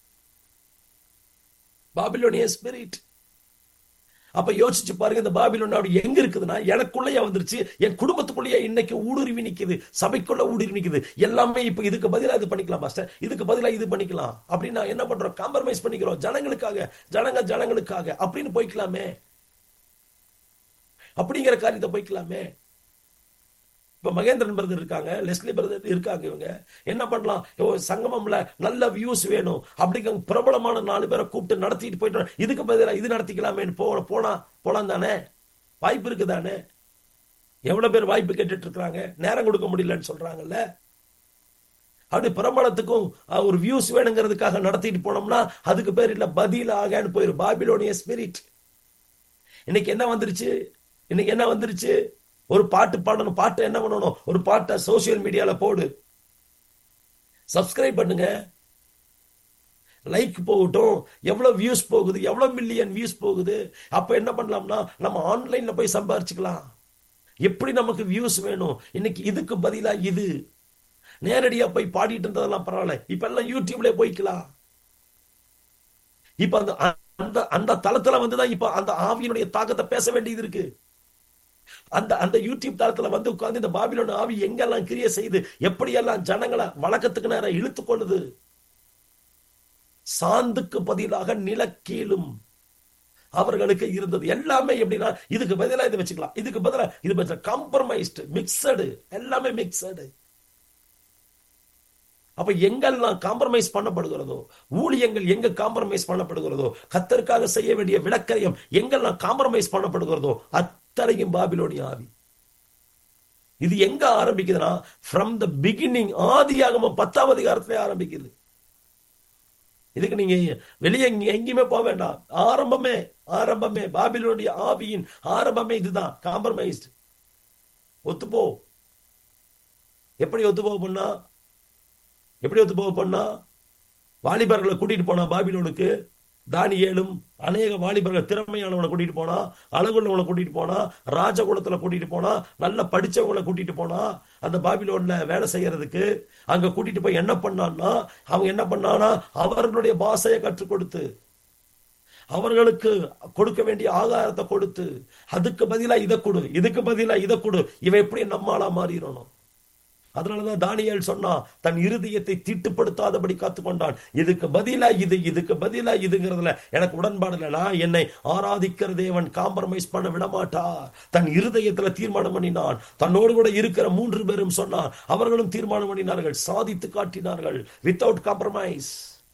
பாபிலோனிய ஸ்பிரிட் அப்ப யோசிச்சு பாருங்க இந்த பாபிலோன் நாடு எங்க இருக்குதுன்னா எனக்குள்ளேயே வந்துருச்சு என் குடும்பத்துக்குள்ளேயே இன்னைக்கு ஊடுருவி நிக்குது சபைக்குள்ள ஊடுருவி நிக்குது எல்லாமே இப்ப இதுக்கு பதிலா இது பண்ணிக்கலாம் மாஸ்டர் இதுக்கு பதிலா இது பண்ணிக்கலாம் அப்படின்னு நான் என்ன பண்றோம் காம்ப்ரமைஸ் பண்ணிக்கிறோம் ஜனங்களுக்காக ஜனங்க ஜனங்களுக்காக அப்படின்னு போய்க்கலாமே அப்படிங்கிற காரியத்தை போய்க்கலாமே இப்ப மகேந்திரன் பிரதர் இருக்காங்க லெஸ்லி பிரதர் இருக்காங்க இவங்க என்ன பண்ணலாம் ஓ, சங்கமம்ல நல்ல வியூஸ் வேணும் அப்படிங்க பிரபலமான நாலு பேரை கூப்பிட்டு நடத்திட்டு போயிட்டு இதுக்கு பதிலா இது நடத்திக்கலாமேன்னு போ போனா போலாம் தானே வாய்ப்பு இருக்கு தானே எவ்வளவு பேர் வாய்ப்பு கேட்டுட்டு இருக்காங்க நேரம் கொடுக்க முடியலன்னு சொல்றாங்கல்ல அப்படி பிரபலத்துக்கும் அஹ், ஒரு வியூஸ் வேணுங்கிறதுக்காக நடத்திட்டு போனோம்னா அதுக்கு பேர் இல்ல பதிலாகன்னு போயிரு பாபிலோனிய ஸ்பிரிட் இன்னைக்கு என்ன வந்துருச்சு இன்னைக்கு என்ன வந்துருச்சு ஒரு பாட்டு பாடணும் பாட்டு என்ன பண்ணணும் ஒரு பாட்டை சோசியல் மீடியால போடு சப்ஸ்கிரைப் பண்ணுங்க லைக் போகட்டும் எவ்வளவு வியூஸ் போகுது எவ்வளவு மில்லியன் வியூஸ் போகுது அப்ப என்ன பண்ணலாம்னா நம்ம ஆன்லைன்ல போய் சம்பாரிச்சுக்கலாம் எப்படி நமக்கு வியூஸ் வேணும் இன்னைக்கு இதுக்கு பதிலா இது நேரடியா போய் பாடிட்டு இருந்ததெல்லாம் பரவாயில்ல இப்ப எல்லாம் யூடியூப்ல போய்க்கலாம் இப்ப அந்த அந்த அந்த தளத்துல வந்துதான் இப்ப அந்த ஆவியினுடைய தாக்கத்தை பேச வேண்டியது இருக்கு அந்த அந்த யூடியூப் தளத்துல வந்து உட்கார்ந்து இந்த பாபிலோன் ஆவி எங்கெல்லாம் கிரியை செய்து எப்படியெல்லாம் ஜனங்களை வழக்கத்துக்கு நேரம் இழுத்து கொள்ளுது சாந்துக்கு பதிலாக நிலக்கீழும் அவர்களுக்கு இருந்தது எல்லாமே எப்படின்னா இதுக்கு பதிலா இதை வச்சுக்கலாம் இதுக்கு பதிலா இது பற்றி காம்ப்ரமைஸ்டு மிக்சடு எல்லாமே மிக்சடு அப்ப எங்கெல்லாம் காம்ப்ரமைஸ் பண்ணப்படுகிறதோ ஊழியங்கள் எங்க காம்ப்ரமைஸ் பண்ணப்படுகிறதோ கத்தருக்காக செய்ய வேண்டிய விளக்கரியம் எங்கெல்லாம் காம்ப்ரமைஸ் பண்ணப்படுகிறதோ அத்தனையும் பாபிலோனிய ஆவி இது எங்க ஆரம்பிக்குதுன்னா ஃப்ரம் த பிகினிங் ஆதியாகம பத்தாம் அதிகாரத்திலே ஆரம்பிக்குது இதுக்கு நீங்க வெளியே எங்க- எங்கேயுமே போக வேண்டாம் ஆரம்பமே ஆரம்பமே பாபிலோனிய ஆவியின் ஆரம்பமே இதுதான் காம்ப்ரமைஸ்டு ஒத்துப்போ எப்படி ஒத்துப்போ பண்ணா எப்படி ஒத்து போக பண்ணா வாலிபர்களை கூட்டிட்டு போனா பாபிலோனுக்கு தானியேலும் அநேக வாலிபர்கள் திறமையானவனை கூட்டிட்டு போனா அழகுள்ளவனை கூட்டிட்டு போனா ராஜகுலத்துல கூட்டிட்டு போனா நல்ல படிச்சவங்களை கூட்டிட்டு போனா அந்த பாபிலோன்ல வேலை செய்யறதுக்கு அங்க கூட்டிட்டு போய் என்ன பண்ணான்னா அவங்க என்ன பண்ணானா அவர்களுடைய பாஷையை கற்றுக் கொடுத்து அவர்களுக்கு கொடுக்க வேண்டிய ஆகாரத்தை கொடுத்து அதுக்கு பதிலா இதை கொடு இதுக்கு பதிலா இதை கொடு இவன் எப்படி நம்மாளா மாறிடணும் அதனாலதான் தானியேல் சொன்னா தன் இருதயத்தை தீட்டுப்படுத்தாதபடி காத்துக்கொண்டான் இதுக்கு பதிலா இது இதுக்கு பதிலா இதுங்கிறதுல எனக்கு உடன்பாடு இல்லை நான் என்னை ஆராதிக்கிற தேவன் காம்ப்ரமைஸ் பண்ண விட மாட்டார் தன் இருதயத்துல தீர்மானம் பண்ணினான் தன்னோடு கூட இருக்கிற மூன்று பேரும் சொன்னார் அவர்களும் தீர்மானம் பண்ணினார்கள் சாதித்து காட்டினார்கள் வித்தவுட் காம்ப்ரமைஸ்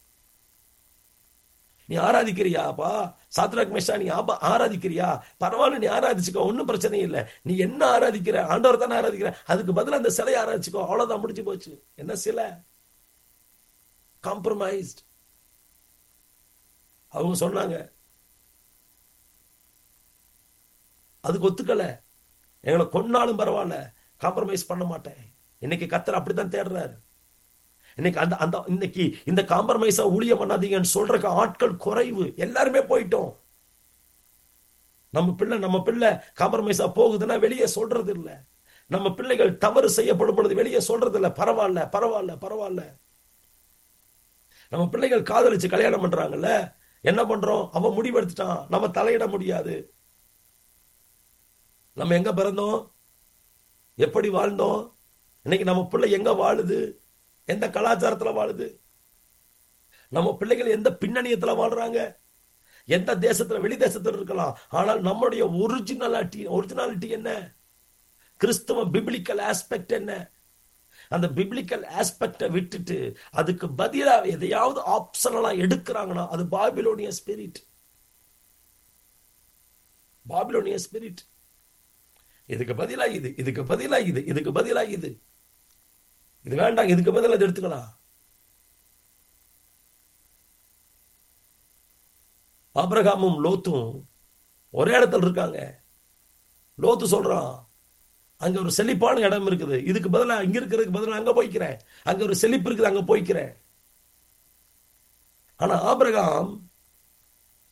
நீ ஆராதிக்கிறியாப்பா சாத்ராக் மெஷா நீ ஆபா ஆராதிக்கிறியா பரவாயில்ல நீ ஆராதிச்சுக்கோ ஒன்றும் பிரச்சனை இல்லை நீ என்ன ஆராதிக்கிற ஆண்டவர் தானே ஆராதிக்கிற அதுக்கு பதிலா அந்த சிலையை ஆராதிச்சுக்கோ அவ்வளவுதான் முடிஞ்சு போச்சு என்ன சிலை காம்ப்ரமைஸ்ட் அவங்க சொன்னாங்க அதுக்கு ஒத்துக்கல எங்களை கொன்னாலும் பரவாயில்ல காம்ப்ரமைஸ் பண்ண மாட்டேன் இன்னைக்கு கத்தர் அப்படித்தான் தேடுறாரு இன்னைக்கு அந்த அந்த இன்னைக்கு இந்த காம்ப்ரமைஸா ஊழியம் பண்ணாதீங்கன்னு சொல்றக்கு ஆட்கள் குறைவு எல்லாருமே போயிட்டோம் நம்ம பிள்ளை நம்ம பிள்ளை காம்ப்ரமைஸா போகுதுன்னா வெளியே சொல்றது இல்ல நம்ம பிள்ளைகள் தவறு செய்யப்படும் பொழுது வெளியே சொல்றது இல்ல பரவாயில்ல பரவாயில்ல பரவாயில்ல நம்ம பிள்ளைகள் காதலிச்சு கல்யாணம் பண்றாங்கல்ல என்ன பண்றோம் அவன் முடிவெடுத்துட்டான் நம்ம தலையிட முடியாது நம்ம எங்க பிறந்தோம் எப்படி வாழ்ந்தோம் இன்னைக்கு நம்ம பிள்ளை எங்க வாழுது எந்த கலாச்சாரத்துல வாழுது நம்ம பிள்ளைகள் எந்த பின்னணியத்துல வாழ்றாங்க எந்த தேசத்துல வெளி தேசத்துல இருக்கலாம் ஆனால் நம்முடைய ஒரிஜினாலிட்டி ஒரிஜினாலிட்டி என்ன கிறிஸ்தவ பிப்ளிக்கல் ஆஸ்பெக்ட் என்ன அந்த பிப்ளிக்கல் ஆஸ்பெக்டை விட்டுட்டு அதுக்கு பதிலா எதையாவது ஆப்ஷனலா எடுக்கிறாங்கன்னா அது பாபிலோனிய ஸ்பிரிட் பாபிலோனிய ஸ்பிரிட் இதுக்கு பதிலா இது இதுக்கு பதிலா இது இதுக்கு பதிலா இது இது வேண்டாம் இதுக்கு பதிலா இது எடுத்துக்கலாம் ஆபிரகாமும் லோத்தும் ஒரே இடத்துல இருக்காங்க லோத்து சொல்றான் அங்க ஒரு செழிப்பான இடம் இருக்குது இதுக்கு பதிலா இங்க இருக்கிறதுக்கு பதிலா அங்க போய்க்கிறேன் அங்க ஒரு செழிப்பு இருக்குது அங்க போய்க்கிறேன் ஆனா ஆபிரகாம்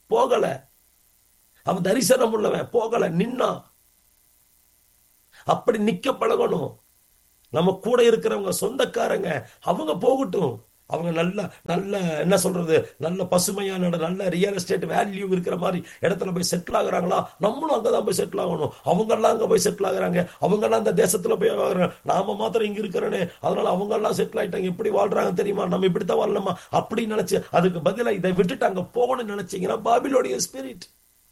போகல அவன் தரிசனம் உள்ளவன் போகல நின்னா அப்படி நிக்க பழகணும் நம்ம கூட இருக்கிறவங்க சொந்தக்காரங்க அவங்க போகட்டும் அவங்க நல்ல நல்ல என்ன சொல்றது நல்ல பசுமையான இடம், நல்ல ரியல் எஸ்டேட் வேல்யூ இருக்கிற மாதிரி இடத்துல போய் செட்டில் ஆகுறாங்களா நம்மளும் அங்கதான் போய் செட்டில் ஆகணும் அவங்க எல்லாம் அங்க போய் செட்டில் ஆகுறாங்க அவங்க எல்லாம் அந்த தேசத்துல போய் ஆகுறாங்க நாம மாத்திரம் இங்க இருக்கிறனே அதனால அவங்க எல்லாம் செட்டில் ஆயிட்டாங்க எப்படி வாழ்றாங்க தெரியுமா நம்ம இப்படித்தான் வாழணுமா அப்படி நினைச்சு அதுக்கு பதிலா இதை விட்டுட்டு அங்க போகணும்னு நினைச்சீங்கன்னா பாபிலோடைய ஸ்பிரிட்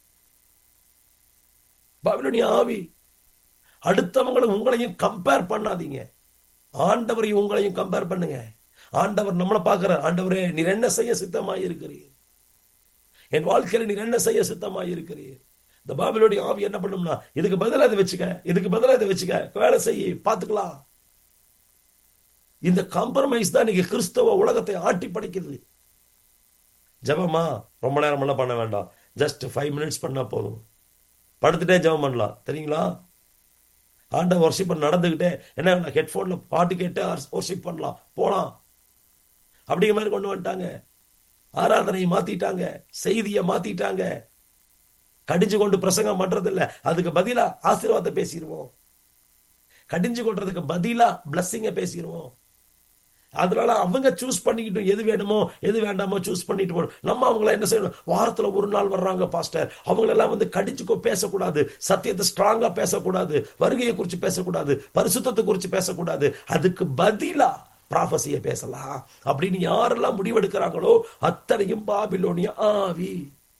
பாபிலோனிய ஆவி அடுத்தவங்களை உங்களையும் கம்பேர் பண்ணாதீங்க ஆண்டவரையும் உங்களையும் கம்பேர் பண்ணுங்க ஆண்டவர் நம்மளை பார்க்கிறார் ஆண்டவரே நீர் என்ன செய்ய சித்தமாய் இருக்கிறீர் என் வாழ்க்கையில நீர் என்ன செய்ய சித்தமாய் இருக்கிறீர் இந்த பாபிலோடைய ஆவி என்ன பண்ணும்னா இதுக்கு பதிலா இதை வச்சுக்க இதுக்கு பதிலா இதை வச்சுக்க வேலை செய்ய பார்த்துக்கலாம் இந்த காம்ப்ரமைஸ் தான் இன்னைக்கு கிறிஸ்தவ உலகத்தை ஆட்டி படைக்குது ஜெபமா ரொம்ப நேரம் எல்லாம் பண்ண வேண்டாம் ஜஸ்ட் ஃபைவ் மினிட்ஸ் பண்ணா போதும் படுத்துட்டே ஜெபம் பண்ணலாம் தெரியுங்களா ஆண்ட ஒர்ஷிப் நடந்துகிட்டே என்ன ஹெட்ஃபோன்ல பாட்டு கேட்டு ஒர்ஷிப் பண்ணலாம் போலாம் அப்படிங்கிற மாதிரி கொண்டு வந்துட்டாங்க ஆராதனையை மாத்திட்டாங்க செய்தியை மாத்திட்டாங்க கடிஞ்சு கொண்டு பிரசங்கம் பண்றது இல்ல அதுக்கு பதிலா ஆசீர்வாதத்தை பேசிடுவோம் கடிஞ்சு கொள்றதுக்கு பதிலா பிளஸ்ஸிங்க பேசிடுவோம் அதனால அவங்க சூஸ் பண்ணிக்கிட்டும் எது வேணுமோ எது வேண்டாமோ சூஸ் பண்ணிட்டு போகணும் நம்ம அவங்கள என்ன செய்யணும் வாரத்துல ஒரு நாள் வர்றாங்க பாஸ்டர் அவங்களெல்லாம் வந்து கடிச்சுக்கோ பேசக்கூடாது சத்தியத்தை ஸ்ட்ராங்கா பேசக்கூடாது வருகையை குறித்து பேசக்கூடாது பரிசுத்தத்தை குறித்து பேசக்கூடாது அதுக்கு பதிலா ப்ராஃபஸிய பேசலாம் அப்படின்னு யாரெல்லாம் முடிவெடுக்கிறாங்களோ அத்தனையும் பாபிலோனிய ஆவி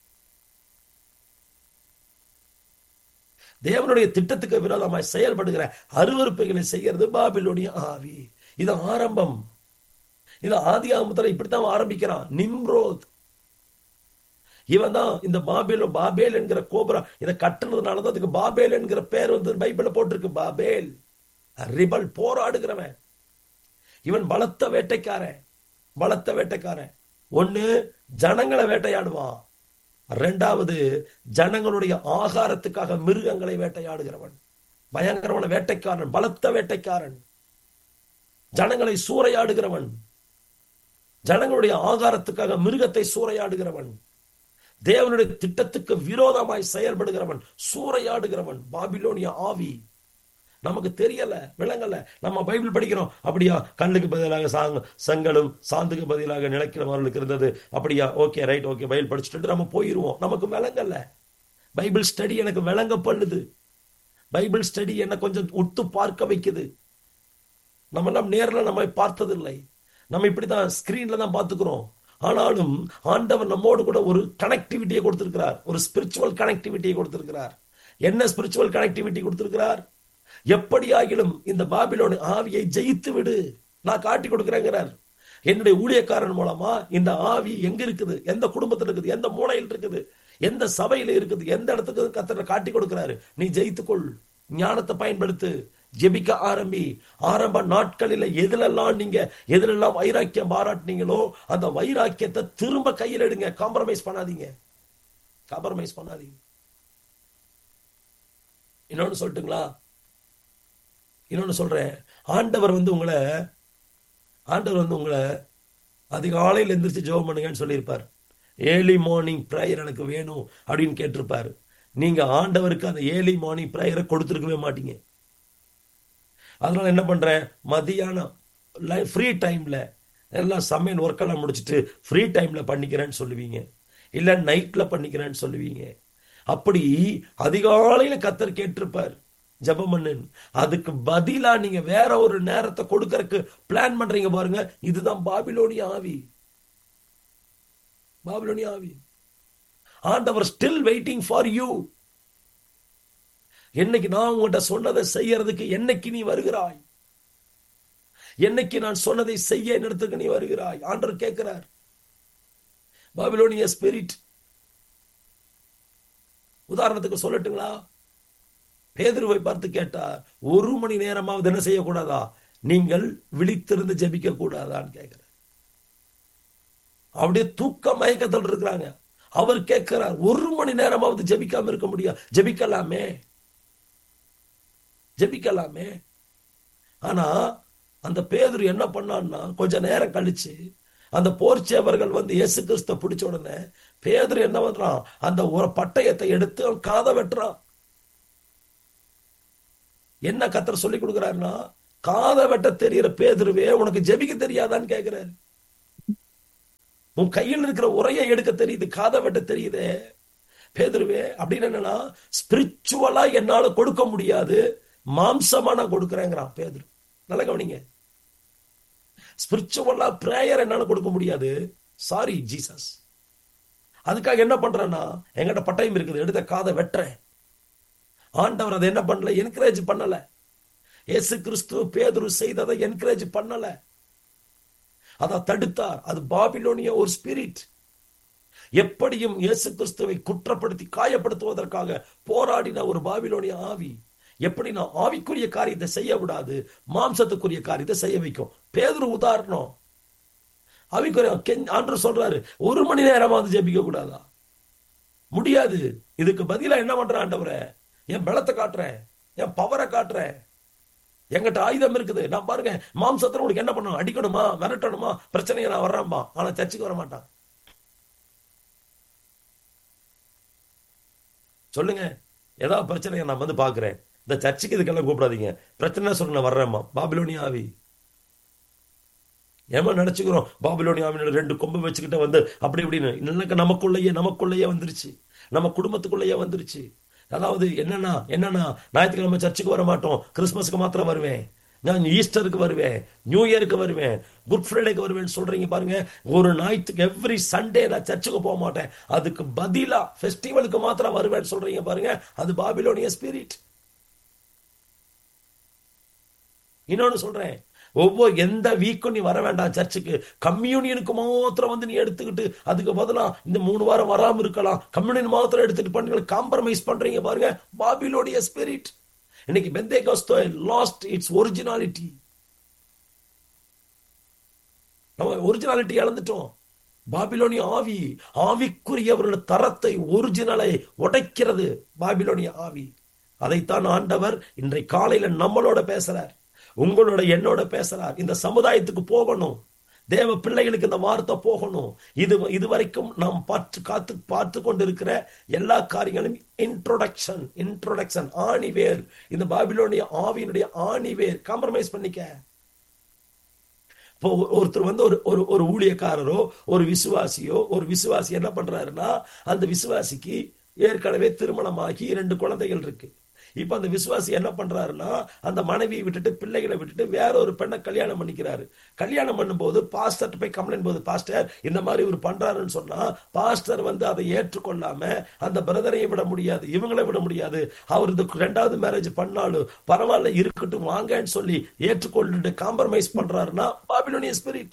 தேவனுடைய திட்டத்துக்கு விரோதமாய் செயல்படுகிற அருவறுப்பைகளை செய்யறது பாபிலோனிய ஆவி இது ஆரம்பம் இது ஆதி ஆகமத்துல இப்படித்தான் ஆரம்பிக்கிறான் நிம்ரோத் இவன் தான் இந்த பாபேல் பாபேல் என்கிற கோபுரம் இதை கட்டுனதுனால தான் அதுக்கு பாபேல் என்கிற பேர் வந்து பைபிள்ல போட்டிருக்கு பாபேல் ரிபல் போராடுகிறவன் இவன் பலத்த வேட்டைக்காரன் பலத்த வேட்டைக்காரன் ஒண்ணு ஜனங்களை வேட்டையாடுவான் ரெண்டாவது ஜனங்களுடைய ஆகாரத்துக்காக மிருகங்களை வேட்டையாடுகிறவன் பயங்கரமான வேட்டைக்காரன் பலத்த வேட்டைக்காரன் ஜனங்களை சூறையாடுகிறவன் ஜனங்களுடைய ஆகாரத்துக்காக மிருகத்தை சூறையாடுகிறவன் தேவனுடைய திட்டத்துக்கு விரோதமாய் செயல்படுகிறவன் சூறையாடுகிறவன் பாபிலோனிய ஆவி நமக்கு தெரியல விளங்கல நம்ம பைபிள் படிக்கிறோம் அப்படியா கண்ணுக்கு பதிலாக சாங் செங்கலும் சாந்துக்கு பதிலாக நிலைக்கிறவர்களுக்கு இருந்தது அப்படியா ஓகே ரைட் ஓகே பைபிள் படிச்சுட்டு நம்ம போயிருவோம் நமக்கு விளங்கல பைபிள் ஸ்டடி எனக்கு விளங்க பண்ணுது பைபிள் ஸ்டடி என்ன கொஞ்சம் உத்து பார்க்க வைக்குது நம்ம எல்லாம் நேர்ல நம்ம பார்த்ததில்லை நம்ம இப்படிதான் ஸ்கிரீன்ல தான் பார்த்துக்கிறோம் ஆனாலும் ஆண்டவர் நம்மோடு கூட ஒரு கனெக்டிவிட்டியை கொடுத்திருக்கிறார் ஒரு ஸ்பிரிச்சுவல் கனெக்டிவிட்டியை கொடுத்திருக்கிறார் என்ன ஸ்பிரிச்சுவல் கனெக்டிவிட்டி கொடுத்திருக்கிறார் எப்படி ஆகிலும் இந்த பாபிலோன் ஆவியை ஜெயித்து விடு நான் காட்டி கொடுக்கிறேங்கிறார் என்னுடைய ஊழியக்காரன் மூலமா இந்த ஆவி எங்க இருக்குது எந்த குடும்பத்தில் இருக்குது எந்த மூலையில் இருக்குது எந்த சபையில இருக்குது எந்த இடத்துக்கு கத்தரை காட்டி கொடுக்கிறாரு நீ ஜெயித்துக்கொள் ஞானத்தை பயன்படுத்து ஜெபிக்க ஆரம்பி ஆரம்ப நாட்களில எதுலெல்லாம் நீங்க எதுலெல்லாம் வைராக்கியம் பாராட்டினீங்களோ அந்த வைராக்கியத்தை திரும்ப கையில் எடுங்க காம்ப்ரமைஸ் பண்ணாதீங்க காம்ப்ரமைஸ் பண்ணாதீங்க இன்னொன்னு சொல்லட்டுங்களா இன்னொன்னு சொல்றேன் ஆண்டவர் வந்து உங்களை ஆண்டவர் வந்து உங்களை அதிகாலையில் எந்திரிச்சு ஜெபம் பண்ணுங்கன்னு சொல்லியிருப்பார் ஏர்லி மார்னிங் ப்ரேயர் எனக்கு வேணும் அப்படின்னு கேட்டிருப்பாரு நீங்க ஆண்டவருக்கு அந்த ஏர்லி மார்னிங் ப்ரேயரை கொடுத்துருக்கவே மாட்டீங்க அதனால என்ன பண்றேன் மதியானம் ஃப்ரீ டைம்ல எல்லாம் சமையல் ஒர்க்கெல்லாம் முடிச்சுட்டு ஃப்ரீ டைம்ல பண்ணிக்கிறேன்னு சொல்லுவீங்க இல்ல நைட்ல பண்ணிக்கிறேன்னு சொல்லுவீங்க அப்படி அதிகாலையில கத்தர் கேட்டிருப்பார் ஜபம் பண்ணுன்னு அதுக்கு பதிலா நீங்க வேற ஒரு நேரத்தை கொடுக்கறதுக்கு பிளான் பண்றீங்க பாருங்க இதுதான் பாபிலோனிய ஆவி பாபிலோனிய ஆவி ஆண்டவர் ஸ்டில் வெயிட்டிங் ஃபார் யூ என்னைக்கு நான் உங்கள்கிட்ட சொன்னதை செய்யறதுக்கு என்னைக்கு நீ வருகிறாய் என்னைக்கு நான் சொன்னதை செய்ய என்னிடத்துக்கு நீ வருகிறாய் ஆண்டவர் கேட்கிறார் பாபிலோனிய ஸ்பிரிட் உதாரணத்துக்கு சொல்லட்டுங்களா பேதுருவை பார்த்து கேட்டார் ஒரு மணி நேரமாவது என்ன செய்யக்கூடாதா நீங்கள் விழித்திருந்து ஜெபிக்க கூடாதான்னு கேட்கிறார் அப்படியே தூக்க மயக்கத்தில் இருக்கிறாங்க அவர் கேட்கிறார் ஒரு மணி நேரமாவது ஜெபிக்காம இருக்க முடியாது ஜெபிக்கலாமே ஜெபிக்கலாமே ஆனா அந்த பேதுரு என்ன பண்ணான்னா கொஞ்ச நேரம் கழிச்சு அந்த போர்ச்சேவர்கள் வந்து இயேசு கிறிஸ்த பிடிச்ச உடனே பேதுரு என்ன பண்றான் அந்த ஒரு பட்டயத்தை எடுத்து அவன் காதை வெட்டுறான் என்ன கத்தர் சொல்லி கொடுக்கிறாருன்னா காதை வெட்ட தெரியற பேதுருவே உனக்கு ஜெபிக்க தெரியாதான்னு கேக்குறாரு உன் கையில் இருக்கிற உரையை எடுக்க தெரியுது காதை வெட்ட தெரியுதே பேதுருவே அப்படின்னு என்னன்னா ஸ்பிரிச்சுவலா என்னால கொடுக்க முடியாது மாம்சமா நான் கொடுக்குறேங்கிறான் பேதுரு நல்ல கவனிங்க ஸ்பிரிச்சுவலா பிரேயர் என்னால கொடுக்க முடியாது சாரி ஜீசஸ் அதுக்காக என்ன பண்றேன்னா என்கிட்ட பட்டயம் இருக்குது எடுத்த காதை வெட்டுறேன் ஆண்டவர் அதை என்ன பண்ணல என்கரேஜ் பண்ணல இயேசு கிறிஸ்து பேதுரு செய்ததை என்கரேஜ் பண்ணல அதை தடுத்தார் அது பாபிலோனிய ஒரு ஸ்பிரிட் எப்படியும் இயேசு கிறிஸ்துவை குற்றப்படுத்தி காயப்படுத்துவதற்காக போராடின ஒரு பாபிலோனிய ஆவி எப்படி நான் ஆவிக்குரிய காரியத்தை செய்ய விடாது மாம்சத்துக்குரிய காரியத்தை செய்ய வைக்கும் பேதுரு உதாரணம் ஆவிக்குரிய கெஞ்- ஆண்டவர் சொல்றாரு ஒரு மணி நேரமா வந்து ஜெபிக்க கூடாதா முடியாது இதுக்கு பதிலா என்ன பண்றேன் ஆண்டவரே என் பலத்தை காட்டுறேன் என் பவரை காட்டுறேன் என்கிட்ட ஆயுதம் இருக்குது நான் பாருங்க மாம்சத்துல உனக்கு என்ன பண்ணணும் அடிக்கணுமா மிரட்டணுமா பிரச்சனையை நான் வர்றேன்பா ஆனா சர்ச்சுக்கு வர மாட்டான் சொல்லுங்க ஏதாவது பிரச்சனையை நான் வந்து பாக்குறேன் இந்த சர்ச்சுக்கு இதுக்கெல்லாம் கூப்பிடாதீங்க பிரச்சனை சொல்ல நான் வர்றேம்மா பாபிலோனிய ஆவி ஏமா நினைச்சுக்கிறோம் பாபிலோனிய ஆவியோட ரெண்டு கொம்பு வச்சுக்கிட்ட வந்து அப்படி இப்படின்னு இல்லைனாக்கா நமக்குள்ளேயே நமக்குள்ளேயே வந்துருச்சு நம்ம குடும்பத்துக்குள்ளேயே வந்துருச்சு அதாவது என்னன்னா என்னன்னா ஞாயிற்றுக்கிழமை சர்ச்சுக்கு வர மாட்டோம் கிறிஸ்மஸ்க்கு மாத்திரம் வருவேன் நான் ஈஸ்டருக்கு வருவேன் நியூ இயருக்கு வருவேன் குட் ஃப்ரைடேக்கு வருவேன் சொல்றீங்க பாருங்க ஒரு ஞாயிற்றுக்கு எவ்ரி சண்டே நான் சர்ச்சுக்கு போக மாட்டேன் அதுக்கு பதிலா ஃபெஸ்டிவலுக்கு மாத்திரம் வருவேன் சொல்றீங்க பாருங்க அது பாபிலோனிய ஸ்பிரிட் இன்னொன்னு சொல்றேன் ஒவ்வொரு எந்த வீக்கும் நீ வர வேண்டாம் சர்ச்சுக்கு கம்யூனியனுக்கு மாத்திரம் வந்து நீ எடுத்துக்கிட்டு அதுக்கு பதிலா இந்த மூணு வாரம் வராம இருக்கலாம் கம்யூனியன் மாத்திரம் எடுத்துட்டு பண்ணி காம்ப்ரமைஸ் பண்றீங்க பாருங்க பாபிலோனிய ஸ்பிரிட் இன்னைக்கு பெந்தே கஸ்தோ லாஸ்ட் இட்ஸ் ஒரிஜினாலிட்டி நம்ம ஒரிஜினாலிட்டி இழந்துட்டோம் பாபிலோனிய ஆவி ஆவிக்குரியவரோட தரத்தை ஒரிஜினலை உடைக்கிறது பாபிலோனிய ஆவி அதைத்தான் ஆண்டவர் இன்றை காலையில நம்மளோட பேசுறார் உங்களோட என்னோட பேசுறார் இந்த சமுதாயத்துக்கு போகணும் தேவ பிள்ளைகளுக்கு இந்த வார்த்தை போகணும் இது இதுவரைக்கும் நாம் பார்த்து காத்து பார்த்து கொண்டிருக்கிற எல்லா காரியங்களும் இன்ட்ரோடக்ஷன் இன்ட்ரோடக்ஷன் ஆணிவேர் இந்த பாபிலோனிய ஆவியினுடைய ஆணிவேர் காம்ப்ரமைஸ் பண்ணிக்க இப்போ ஒரு- ஒருத்தர் வந்து ஒரு ஒரு ஒரு ஊழியக்காரரோ ஒரு விசுவாசியோ ஒரு விசுவாசி என்ன பண்றாருன்னா அந்த விசுவாசிக்கு ஏற்கனவே திருமணமாகி இரண்டு குழந்தைகள் இருக்கு இப்ப அந்த விசுவாசி என்ன பண்றாருன்னா அந்த மனைவியை விட்டுட்டு பிள்ளைகளை விட்டுட்டு வேற ஒரு பெண்ணை கல்யாணம் பண்ணிக்கிறாரு கல்யாணம் பண்ணும்போது பாஸ்டர் போய் கம்ப்ளைண்ட் போது பாஸ்டர் இந்த மாதிரி இவர் பண்றாருன்னு சொன்னா பாஸ்டர் வந்து அதை ஏற்றுக்கொள்ளாம அந்த பிரதரையும் விட முடியாது இவங்களை விட முடியாது அவர் இந்த ரெண்டாவது மேரேஜ் பண்ணாலும் பரவாயில்ல இருக்கட்டும் வாங்கன்னு சொல்லி ஏற்றுக்கொண்டு காம்ப்ரமைஸ் பண்றாருன்னா பாபிலோனிய ஸ்பிரிட்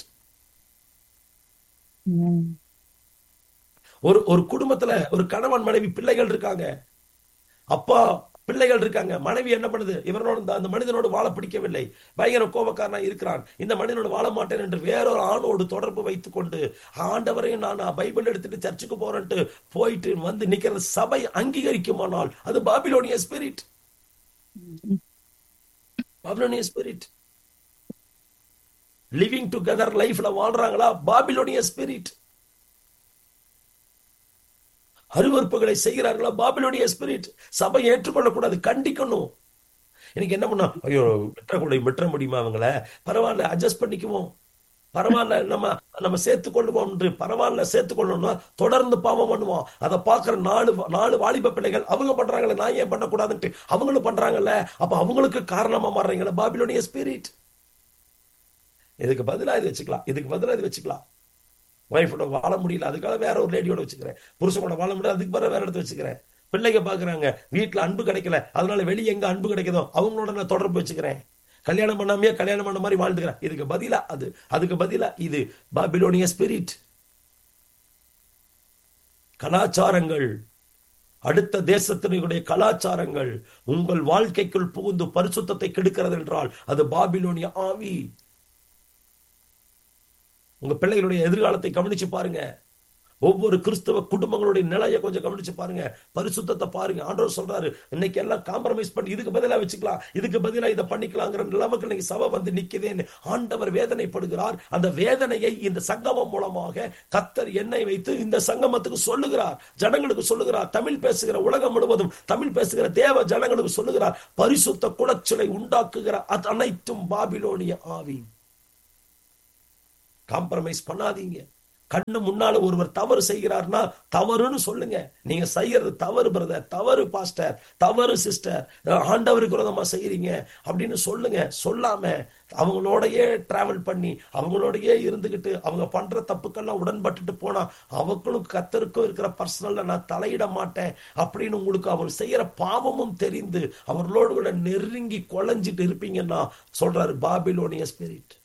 Amen. ஒரு ஒரு குடும்பத்துல ஒரு கணவன் மனைவி பிள்ளைகள் இருக்காங்க அப்பா பிள்ளைகள் இருக்காங்க மனைவி என்ன பண்ணுது இவனோட இந்த- அந்த மனிதனோடு வாழ பிடிக்கவில்லை பயங்கர கோபக்காரனா இருக்கிறான் இந்த மனிதனோடு வாழ மாட்டேன் என்று வேறொரு ஆணோடு தொடர்பு வைத்துக் கொண்டு ஆண்டவரையும் நான் நான் பைபிள் எடுத்துட்டு சர்ச்சுக்கு போறேன்ட்டு போயிட்டு வந்து நிக்கிறது சபை அங்கீகரிக்குமானால் அது பாபிலோனிய ஸ்பிரிட் பாபிலோனிய ஸ்பிரிட் லிவிங் டுகெதர் லைஃப்ல வாழ்றாங்களா பாபிலோனிய ஸ்பிரிட் அருவறுப்புகளை செய்கிறார்களா பாபிலோனிய ஸ்பிரிட் சபை ஏற்றுக்கொள்ளக்கூடாது கண்டிக்கணும் எனக்கு என்ன பண்ணா ஐயோ விட்டுறக்கூட விட்டுற முடியுமா அவங்கள பரவாயில்ல அட்ஜஸ்ட் பண்ணிக்குவோம் பரவாயில்ல நம்ம நம்ம சேர்த்துக் கொள்ளுவோம் என்று பரவாயில்ல சேர்த்துக் கொள்ளணும்னா தொடர்ந்து பாவம் பண்ணுவோம் அதை பார்க்கிற நாலு நாலு வாலிப பிள்ளைகள் அவங்க பண்றாங்களே நான் ஏன் பண்ணக்கூடாதுன்ட்டு அவங்களும் பண்றாங்கல்ல அப்ப அவங்களுக்கு காரணமா மாறுறீங்களா பாபிலோனிய ஸ்பிரிட் இதுக்கு பதிலா இது வச்சுக்கலாம் இதுக்கு பதிலா இது வச்சுக்கலாம் ஒய்ஃபோட வாழ முடியல அதுக்காக வேற ஒரு லேடியோட வச்சுக்கிறேன் புருஷனோட வாழ முடியல அதுக்கு பிறகு வேற இடத்துல வச்சுக்கிறேன் பிள்ளைங்க பாக்குறாங்க வீட்டுல அன்பு கிடைக்கல அதனால வெளியே எங்க அன்பு கிடைக்குதோ அவங்களோட நான் தொடர்பு வச்சுக்கிறேன் கல்யாணம் பண்ணாமையே கல்யாணம் பண்ண மாதிரி வாழ்ந்துக்கிறேன் இதுக்கு பதிலா அது அதுக்கு பதிலா இது பாபிலோனிய ஸ்பிரிட் கலாச்சாரங்கள் அடுத்த தேசத்தினுடைய கலாச்சாரங்கள் உங்கள் வாழ்க்கைக்குள் புகுந்து பரிசுத்தத்தை கெடுக்கிறது என்றால் அது பாபிலோனிய ஆவி உங்க பிள்ளைகளுடைய எதிர்காலத்தை கவனிச்சு பாருங்க ஒவ்வொரு கிறிஸ்தவ குடும்பங்களுடைய நிலையை கொஞ்சம் கவனிச்சு பாருங்க பரிசுத்தத்தை பாருங்க ஆண்டவர் சொல்றாரு இன்னைக்கு எல்லாம் காம்ப்ரமைஸ் பண்ணி இதுக்கு பதிலா வச்சுக்கலாம் இதுக்கு பதிலா இதை பண்ணிக்கலாங்கிற நிலைமைக்கு இன்னைக்கு சபை வந்து நிக்குதேன்னு ஆண்டவர் வேதனைப்படுகிறார் அந்த வேதனையை இந்த சங்கமம் மூலமாக கத்தர் எண்ணெய் வைத்து இந்த சங்கமத்துக்கு சொல்லுகிறார் ஜனங்களுக்கு சொல்லுகிறார் தமிழ் பேசுகிற உலகம் முழுவதும் தமிழ் பேசுகிற தேவ ஜனங்களுக்கு சொல்லுகிறார் பரிசுத்த குளச்சலை உண்டாக்குகிற அது அனைத்தும் பாபிலோனிய ஆவி காம்ப்ரமைஸ் பண்ணாதீங்க கண்ணு முன்னால ஒருவர் தவறு செய்கிறார்னா தவறுன்னு சொல்லுங்க நீங்க செய்யறது தவறு பிரதர் தவறு பாஸ்டர் தவறு சிஸ்டர் ஆண்டவருக்கு விரோதமா செய்யறீங்க அப்படின்னு சொல்லுங்க சொல்லாம அவங்களோடயே டிராவல் பண்ணி அவங்களோடயே இருந்துகிட்டு அவங்க பண்ற தப்புக்கெல்லாம் உடன்பட்டுட்டு போனா அவங்களும் கத்தருக்கும் இருக்கிற பர்சனல்ல நான் தலையிட மாட்டேன் அப்படின்னு உங்களுக்கு அவர் செய்யற பாவமும் தெரிந்து அவர்களோடு கூட நெருங்கி குழஞ்சிட்டு இருப்பீங்கன்னா சொல்றாரு பாபிலோனிய ஸ்பிரிட்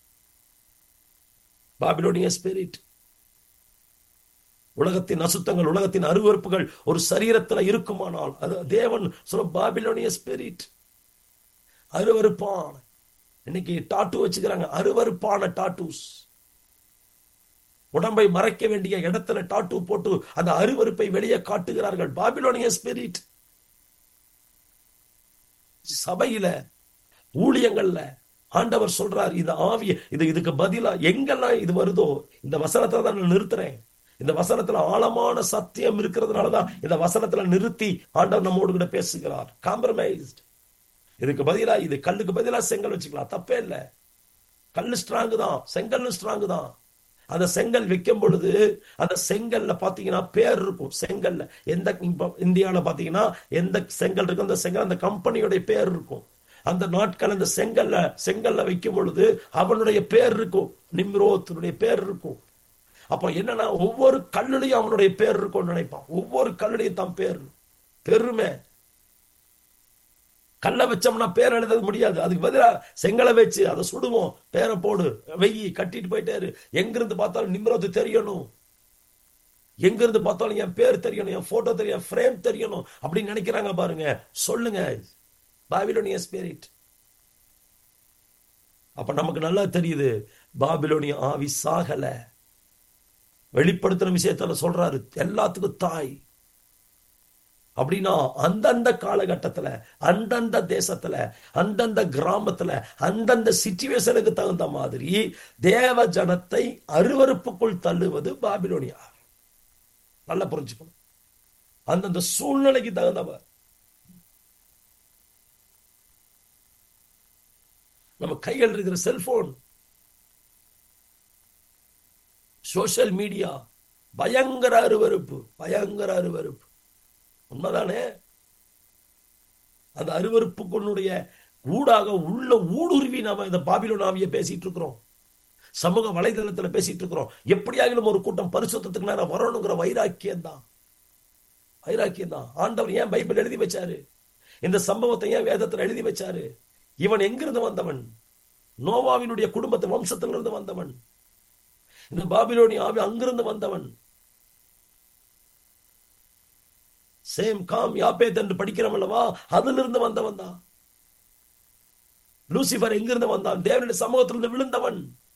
பாபிலோனிய ஸ்பிரிட் உலகத்தின் அசுத்தங்கள் உலகத்தின் அருவறுப்புகள் ஒரு சரீரத்துல இருக்குமானால் அது தேவன் சொல்ல பாபிலோனிய ஸ்பிரிட் அருவருப்பான இன்னைக்கு டாட்டு வச்சுக்கிறாங்க அருவருப்பான டாட்டூஸ் உடம்பை மறைக்க வேண்டிய இடத்துல டாட்டு போட்டு அந்த அருவருப்பை வெளியே காட்டுகிறார்கள் பாபிலோனிய ஸ்பிரிட் சபையில ஊழியங்கள்ல ஆண்டவர் சொல்றார் இந்த ஆவிய இது இதுக்கு பதிலா எங்கெல்லாம் இது வருதோ இந்த வசனத்தை தான் நான் நிறுத்துறேன் இந்த வசனத்துல ஆழமான சத்தியம் இருக்கிறதுனாலதான் இந்த வசனத்துல நிறுத்தி ஆண்டவர் நம்மோடு கூட பேசுகிறார் காம்ப்ரமைஸ்ட் இதுக்கு பதிலா இது கல்லுக்கு பதிலா செங்கல் வச்சுக்கலாம் தப்பே இல்ல கல்லு ஸ்ட்ராங் தான் செங்கல் ஸ்ட்ராங் தான் அந்த செங்கல் வைக்கும் பொழுது அந்த செங்கல்ல பாத்தீங்கன்னா பேர் இருக்கும் செங்கல்ல எந்த இந்தியாவில பாத்தீங்கன்னா எந்த செங்கல் இருக்கும் அந்த செங்கல் அந்த கம்பெனியோட பேர் இருக்கும் அந்த நாட்கள் அந்த செங்கல்ல செங்கல்ல வைக்கும் பொழுது அவனுடைய பேர் இருக்கும் நிம்ரோத்தினுடைய பேர் இருக்கும் அப்ப என்னன்னா ஒவ்வொரு கல்லுலையும் அவனுடைய பேர் இருக்கும்னு நினைப்பான் ஒவ்வொரு கல்லுலையும் தான் பேர் பெருமை கல்லை வச்சோம்னா பேர் எழுத முடியாது அதுக்கு பதிலாக செங்கலை வச்சு அதை சுடுவோம் பேரை போடு வெயி கட்டிட்டு போயிட்டாரு எங்கிருந்து பார்த்தாலும் நிம்ரோது தெரியணும் எங்கிருந்து பார்த்தாலும் என் பேர் தெரியணும் என் போட்டோ தெரியும் ஃப்ரேம் தெரியணும் அப்படின்னு நினைக்கிறாங்க பாருங்க சொல்லுங்க பாபிலோனிய ஸ்பிரிட் அப்ப நமக்கு நல்லா தெரியுது பாபிலோனிய ஆவி சாகல வெளிப்படுத்துற விஷயத்துல சொல்றாரு எல்லாத்துக்கும் தாய் அப்படின்னா அந்தந்த காலகட்டத்துல அந்தந்த தேசத்துல அந்தந்த கிராமத்துல அந்தந்த சிச்சுவேஷனுக்கு தகுந்த மாதிரி தேவ ஜனத்தை அருவறுப்புக்குள் தள்ளுவது பாபிலோனியா நல்லா புரிஞ்சுக்கணும் அந்தந்த சூழ்நிலைக்கு தகுந்தவர் நம்ம கையில் இருக்கிற செல்போன் சோசியல் மீடியா பயங்கர அருவறுப்பு பயங்கர அருவறுப்பு உண்மைதானே அந்த அருவறுப்புக்குன்னுடைய ஊடாக உள்ள ஊடுருவி நாம இந்த பாபிலோன் ஆவிய பேசிட்டு இருக்கிறோம் சமூக வலைதளத்துல பேசிட்டு இருக்கிறோம் எப்படியாகிலும் ஒரு கூட்டம் பரிசுத்தத்துக்கு நேரம் வரணுங்கிற வைராக்கியம் தான் வைராக்கியம் தான் ஆண்டவர் ஏன் பைபிள் எழுதி வச்சாரு இந்த சம்பவத்தை ஏன் வேதத்துல எழுதி வச்சாரு இவன் எங்கிருந்து வந்தவன் நோவாவினுடைய குடும்பத்து வம்சத்திலிருந்து வந்தவன் இந்த பாபிலோனி ஆவி அங்கிருந்து வந்தவன் சேம் காம் யாப்பேத் என்று படிக்கிறோம் அல்லவா அதிலிருந்து வந்தவன் தான் லூசிபர் எங்கிருந்து வந்தான் தேவனுடைய சமூகத்திலிருந்து விழுந்தவன்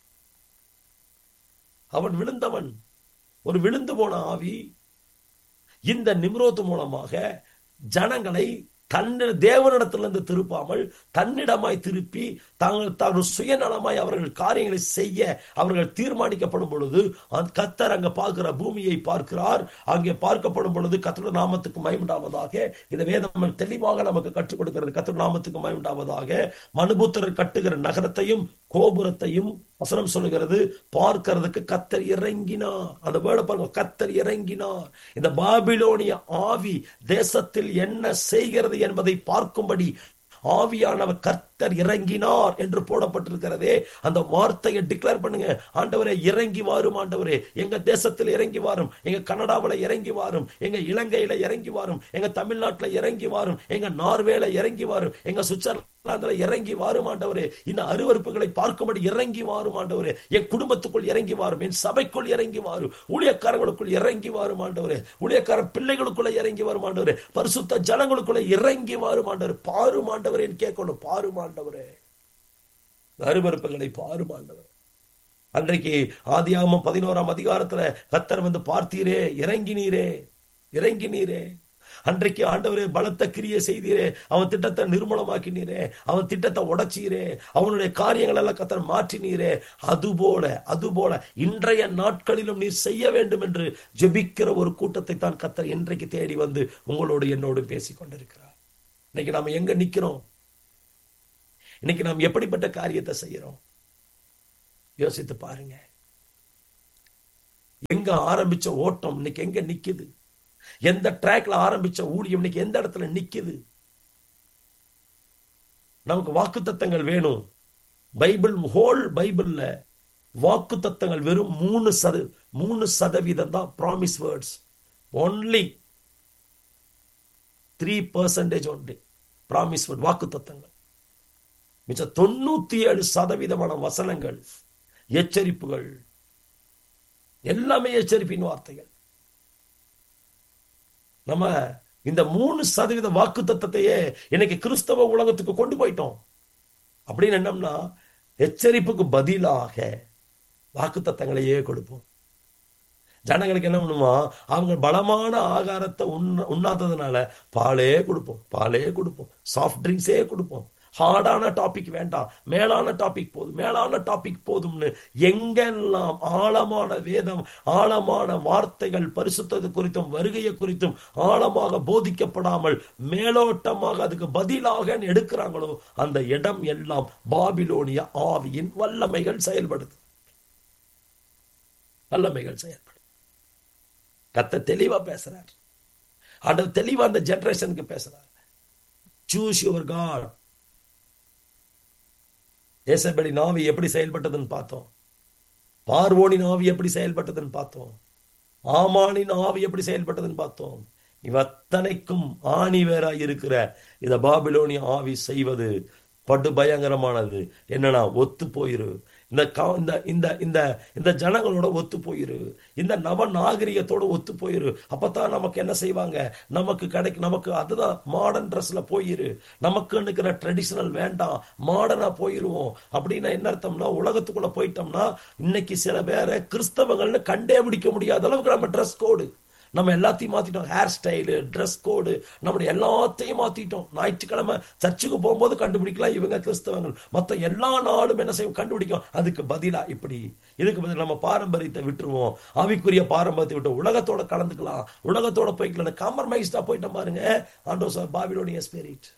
அவன் விழுந்தவன் ஒரு விழுந்து போன ஆவி இந்த நிம்ரோத்து மூலமாக ஜனங்களை தன்ன தேவனிடத்திலிருந்து திருப்பாமல் தன்னிடமாய் திருப்பி தாங்கள் தாங்கள் சுயநலமாய் அவர்கள் காரியங்களை செய்ய அவர்கள் தீர்மானிக்கப்படும் பொழுது கத்தர் அங்க பார்க்கிற பூமியை பார்க்கிறார் அங்கே பார்க்கப்படும் பொழுது கத்தோட நாமத்துக்கு மயமுண்டாவதாக இந்த வேதம் தெளிவாக நமக்கு கற்றுக் கொடுக்கிறது கத்தோட நாமத்துக்கு மயமுண்டாவதாக மனுபுத்திரர் கட்டுகிற நகரத்தையும் கோபுரத்தையும் வசனம் சொல்லுகிறது பார்க்கிறதுக்கு கத்தர் இறங்கினார் அந்த வேர்டை பாருங்க கத்தர் இறங்கினார் இந்த பாபிலோனிய ஆவி தேசத்தில் என்ன செய்கிறது என்பதை பார்க்கும்படி ஆவியானவர் கர்த்தர் இறங்கினார் என்று போடப்பட்டிருக்கிறதே அந்த வார்த்தையை டிக்ளேர் பண்ணுங்க ஆண்டவரே இறங்கி வாரும் ஆண்டவரே எங்க தேசத்தில் இறங்கி வாரும் எங்க கனடாவில் இறங்கி வாரும் எங்க இலங்கையில இறங்கி வாரும் எங்க தமிழ்நாட்டில் இறங்கி வாரும் எங்க நார்வேல இறங்கி வாரும் எங்க சுவிட்சர்லாந்துல இறங்கி வாரும் ஆண்டவரே இந்த அருவறுப்புகளை பார்க்கும்படி இறங்கி வாரும் ஆண்டவரே என் குடும்பத்துக்குள் இறங்கி வாரும் என் சபைக்குள் இறங்கி வாரும் ஊழியக்காரங்களுக்குள் இறங்கி வாரும் ஆண்டவரே ஊழியக்கார பிள்ளைகளுக்குள்ள இறங்கி வரும் ஆண்டவரே பரிசுத்த ஜனங்களுக்குள்ள இறங்கி வாரும் ஆண்டவர் பாரும் ஆண்டவரே கேட்கணும் பாரும் ஆண்டவரே அருவறுப்புகளை பாரும் ஆண்டவர் அன்றைக்கு ஆதியாகமம் பதினோராம் அதிகாரத்துல கத்தர் வந்து பார்த்தீரே இறங்கினீரே இறங்கினீரே அன்றைக்கு ஆண்டவரே பலத்த கிரிய செய்தீரே அவன் திட்டத்தை நிர்மூலமாக்கினீரே அவன் திட்டத்தை உடைச்சீரே அவனுடைய காரியங்கள் எல்லாம் கத்தர் மாற்றினீரே அதுபோல அதுபோல இன்றைய நாட்களிலும் நீர் செய்ய வேண்டும் என்று ஜெபிக்கிற ஒரு கூட்டத்தை தான் கத்தர் இன்றைக்கு தேடி வந்து உங்களோடு என்னோடு பேசிக் கொண்டிருக்கிறார் இன்னைக்கு நாம எங்க நிக்கிறோம் இன்னைக்கு நாம் எப்படிப்பட்ட காரியத்தை செய்யறோம் யோசித்து பாருங்க எங்க ஆரம்பிச்ச ஓட்டம் இன்னைக்கு எங்க நிக்குது எந்த ட்ராக்ல ஆரம்பிச்ச ஊழியம் இன்னைக்கு எந்த இடத்துல நிக்குது நமக்கு வாக்கு தத்தங்கள் வேணும் பைபிள் ஹோல் பைபிள்ல வாக்கு தத்தங்கள் வெறும் மூணு சத மூணு சதவீதம் தான் promise words only three percentage only promise word வாக்கு தத்தங்கள் மிச்ச தொண்ணூத்தி ஏழு சதவீதமான வசனங்கள் எச்சரிப்புகள் எல்லாமே எச்சரிப்பின் வார்த்தைகள் நம்ம இந்த மூணு சதவீத வாக்கு தத்தத்தையே இன்னைக்கு கிறிஸ்தவ உலகத்துக்கு கொண்டு போயிட்டோம் அப்படின்னு என்னம்னா எச்சரிப்புக்கு பதிலாக வாக்கு தத்தங்களையே கொடுப்போம் ஜனங்களுக்கு என்ன பண்ணுமா அவங்க பலமான ஆகாரத்தை உண்ண உண்ணாததுனால பாலே கொடுப்போம் பாலே கொடுப்போம் சாஃப்ட் ட்ரிங்க்ஸே கொடுப்போம் ஹார்டான டாபிக் வேண்டாம் மேலான டாபிக் போதும் மேலான டாபிக் போதும்னு எங்கெல்லாம் ஆழமான வேதம் ஆழமான வார்த்தைகள் பரிசுத்தது குறித்தும் வருகையை குறித்தும் ஆழமாக போதிக்கப்படாமல் மேலோட்டமாக அதுக்கு பதிலாக எடுக்கிறாங்களோ அந்த இடம் எல்லாம் பாபிலோனிய ஆவியின் வல்லமைகள் செயல்படுது வல்லமைகள் செயல்படுது கத்த தெளிவா பேசுறார் ஆண்டவர் தெளிவா அந்த ஜெனரேஷனுக்கு பேசுறார் சூஸ் யுவர் காட் ஏசபடி நாவி எப்படி செயல்பட்டதுன்னு பார்த்தோம் பார்வோனின் ஆவி எப்படி செயல்பட்டதுன்னு பார்த்தோம் ஆமானின் ஆவி எப்படி செயல்பட்டதுன்னு பார்த்தோம் இவத்தனைக்கும் ஆணி வேறா இருக்கிற இந்த பாபிலோனிய ஆவி செய்வது படு பயங்கரமானது என்னன்னா ஒத்து போயிரு இந்த இந்த இந்த இந்த இந்த ஜனங்களோட ஒத்து போயிரு இந்த நவ நாகரிகத்தோட ஒத்து போயிரு அப்பதான் நமக்கு என்ன செய்வாங்க நமக்கு கிடைக்கும் நமக்கு அதுதான் மாடர்ன் ட்ரெஸ்ல போயிரு நமக்கு இருக்கிற ட்ரெடிஷனல் வேண்டாம் மாடர்னா போயிருவோம் அப்படின்னா என்ன அர்த்தம்னா உலகத்துக்குள்ள போயிட்டோம்னா இன்னைக்கு சில பேரை கிறிஸ்தவங்கள்னு கண்டே பிடிக்க முடியாத அளவுக்கு நம்ம ட்ரெஸ் கோடு நம்ம எல்லாத்தையும் மாத்திட்டோம் ஹேர் ஸ்டைலு ட்ரெஸ் கோடு நம்முடைய எல்லாத்தையும் மாத்திட்டோம் ஞாயிற்றுக்கிழமை சர்ச்சுக்கு போகும்போது கண்டுபிடிக்கலாம் இவங்க கிறிஸ்தவங்கள் மொத்த எல்லா நாளும் என்ன செய்யும் கண்டுபிடிக்கும் அதுக்கு பதிலா இப்படி இதுக்கு பதில் நம்ம பாரம்பரியத்தை விட்டுருவோம் ஆவிக்குரிய பாரம்பரியத்தை விட்டு உலகத்தோட கலந்துக்கலாம் உலகத்தோட போய்க்கலாம் காம்ப்ரமைஸ்டா போயிட்டோம் பாருங்க ஆண்டோ சார் பாபிலோனிய ஸ்பிரிட்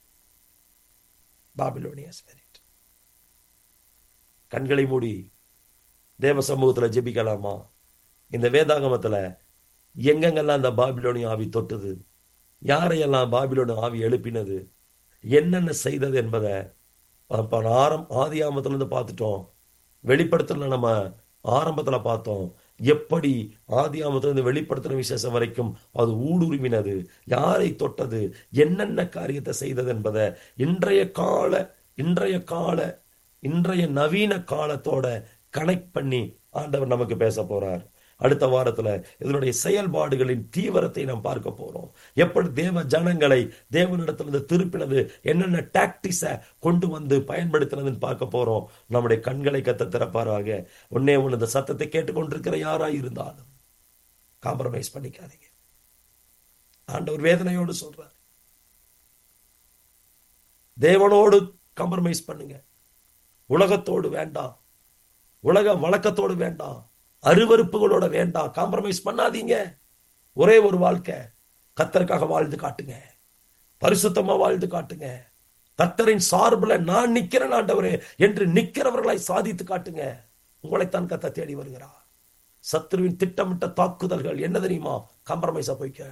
பாபிலோனிய ஸ்பிரிட் கண்களை மூடி தேவ சமூகத்துல ஜெபிக்கலாமா இந்த வேதாகமத்துல எங்கெங்கெல்லாம் அந்த பாபிலோனி ஆவி தொட்டது யாரையெல்லாம் பாபிலோனி ஆவி எழுப்பினது என்னென்ன செய்தது என்பதை ஆரம் ஆதி ஆமத்துல இருந்து பார்த்துட்டோம் வெளிப்படுத்தல நம்ம ஆரம்பத்துல பார்த்தோம் எப்படி ஆதி ஆமத்திலிருந்து வெளிப்படுத்தின விசேஷம் வரைக்கும் அது ஊடுருவினது யாரை தொட்டது என்னென்ன காரியத்தை செய்தது என்பதை இன்றைய கால இன்றைய கால இன்றைய நவீன காலத்தோட கனெக்ட் பண்ணி ஆண்டவர் நமக்கு பேச போறார் அடுத்த வாரத்துல இதனுடைய செயல்பாடுகளின் தீவிரத்தை நாம் பார்க்க போறோம் எப்படி தேவ ஜனங்களை தேவனிடத்திலிருந்து திருப்பினது என்னென்ன டாக்டிஸ கொண்டு வந்து பயன்படுத்தினதுன்னு பார்க்க போறோம் நம்முடைய கண்களை கத்த திறப்பாராக ஒன்னே ஒன்று இந்த சத்தத்தை கேட்டுக்கொண்டிருக்கிற யாரா இருந்தாலும் காம்ப்ரமைஸ் பண்ணிக்காதீங்க ஆண்டவர் வேதனையோடு சொல்றார் தேவனோடு காம்ப்ரமைஸ் பண்ணுங்க உலகத்தோடு வேண்டாம் உலக வழக்கத்தோடு வேண்டாம் அருவறுப்புகளோட வேண்டாம் காம்ப்ரமைஸ் பண்ணாதீங்க ஒரே ஒரு வாழ்க்கை கத்தருக்காக வாழ்ந்து காட்டுங்க பரிசுத்தமா வாழ்ந்து காட்டுங்க கத்தரின் சார்பில் நான் நிக்கிறேன் ஆண்டவரே என்று நிக்கிறவர்களாய் சாதித்து காட்டுங்க உங்களைத்தான் கத்த தேடி வருகிறார் சத்ருவின் திட்டமிட்ட தாக்குதல்கள் என்ன தெரியுமா காம்ப்ரமைஸா போய்க்க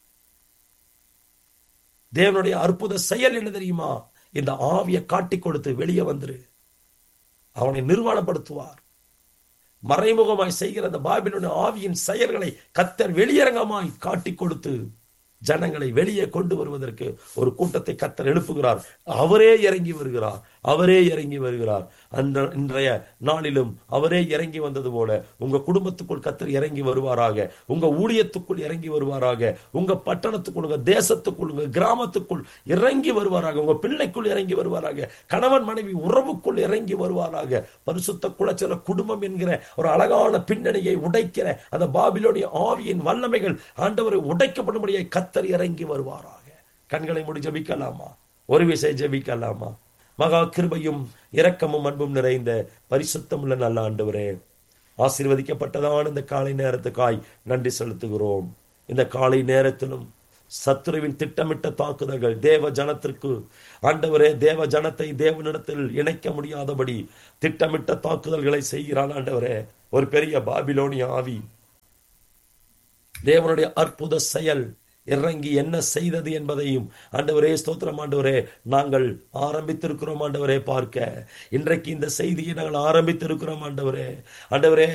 தேவனுடைய அற்புத செயல் என்ன தெரியுமா இந்த ஆவியை காட்டி கொடுத்து வெளியே வந்துரு அவனை நிர்வாணப்படுத்துவார் மறைமுகமாய் செய்கிற அந்த பாபிலுடைய ஆவியின் செயல்களை கத்தர் வெளியரங்கமாய் காட்டி கொடுத்து ஜனங்களை வெளியே கொண்டு வருவதற்கு ஒரு கூட்டத்தை கத்தர் எழுப்புகிறார் அவரே இறங்கி வருகிறார் அவரே இறங்கி வருகிறார் அந்த இன்றைய நாளிலும் அவரே இறங்கி வந்தது போல உங்க குடும்பத்துக்குள் கத்தர் இறங்கி வருவாராக உங்க ஊழியத்துக்குள் இறங்கி வருவாராக உங்க பட்டணத்துக்குள் உங்க தேசத்துக்குள் உங்க கிராமத்துக்குள் இறங்கி வருவாராக உங்க பிள்ளைக்குள் இறங்கி வருவாராக கணவன் மனைவி உறவுக்குள் இறங்கி வருவாராக பரிசுத்த குளச்சல குடும்பம் என்கிற ஒரு அழகான பின்னணியை உடைக்கிற அந்த பாபிலோனிய ஆவியின் வல்லமைகள் ஆண்டவரை உடைக்கப்படும்படியை கத்தர் இறங்கி வருவாராக கண்களை முடி ஜபிக்கலாமா ஒரு விசை ஜபிக்கலாமா மகா கிருபையும் இரக்கமும் அன்பும் நிறைந்த பரிசுத்தமுள்ள நல்ல ஆண்டவரே ஆசீர்வதிக்கப்பட்டதான இந்த காலை நேரத்துக்காய் நன்றி செலுத்துகிறோம் இந்த காலை நேரத்திலும் சத்துருவின் திட்டமிட்ட தாக்குதல்கள் தேவ ஜனத்திற்கு ஆண்டவரே தேவ ஜனத்தை தேவனிடத்தில் இணைக்க முடியாதபடி திட்டமிட்ட தாக்குதல்களை செய்கிறான் ஆண்டவரே ஒரு பெரிய பாபிலோனிய ஆவி தேவனுடைய அற்புத செயல் இறங்கி என்ன செய்தது என்பதையும் ஆண்டவரே ஸ்தோத்திரம் ஆண்டவரே நாங்கள் ஆரம்பித்திருக்கிறோம் ஆண்டவரே பார்க்க இன்றைக்கு இந்த செய்தியை நாங்கள் ஆரம்பித்திருக்கிறோம் ஆண்டவரே ஆண்டவரே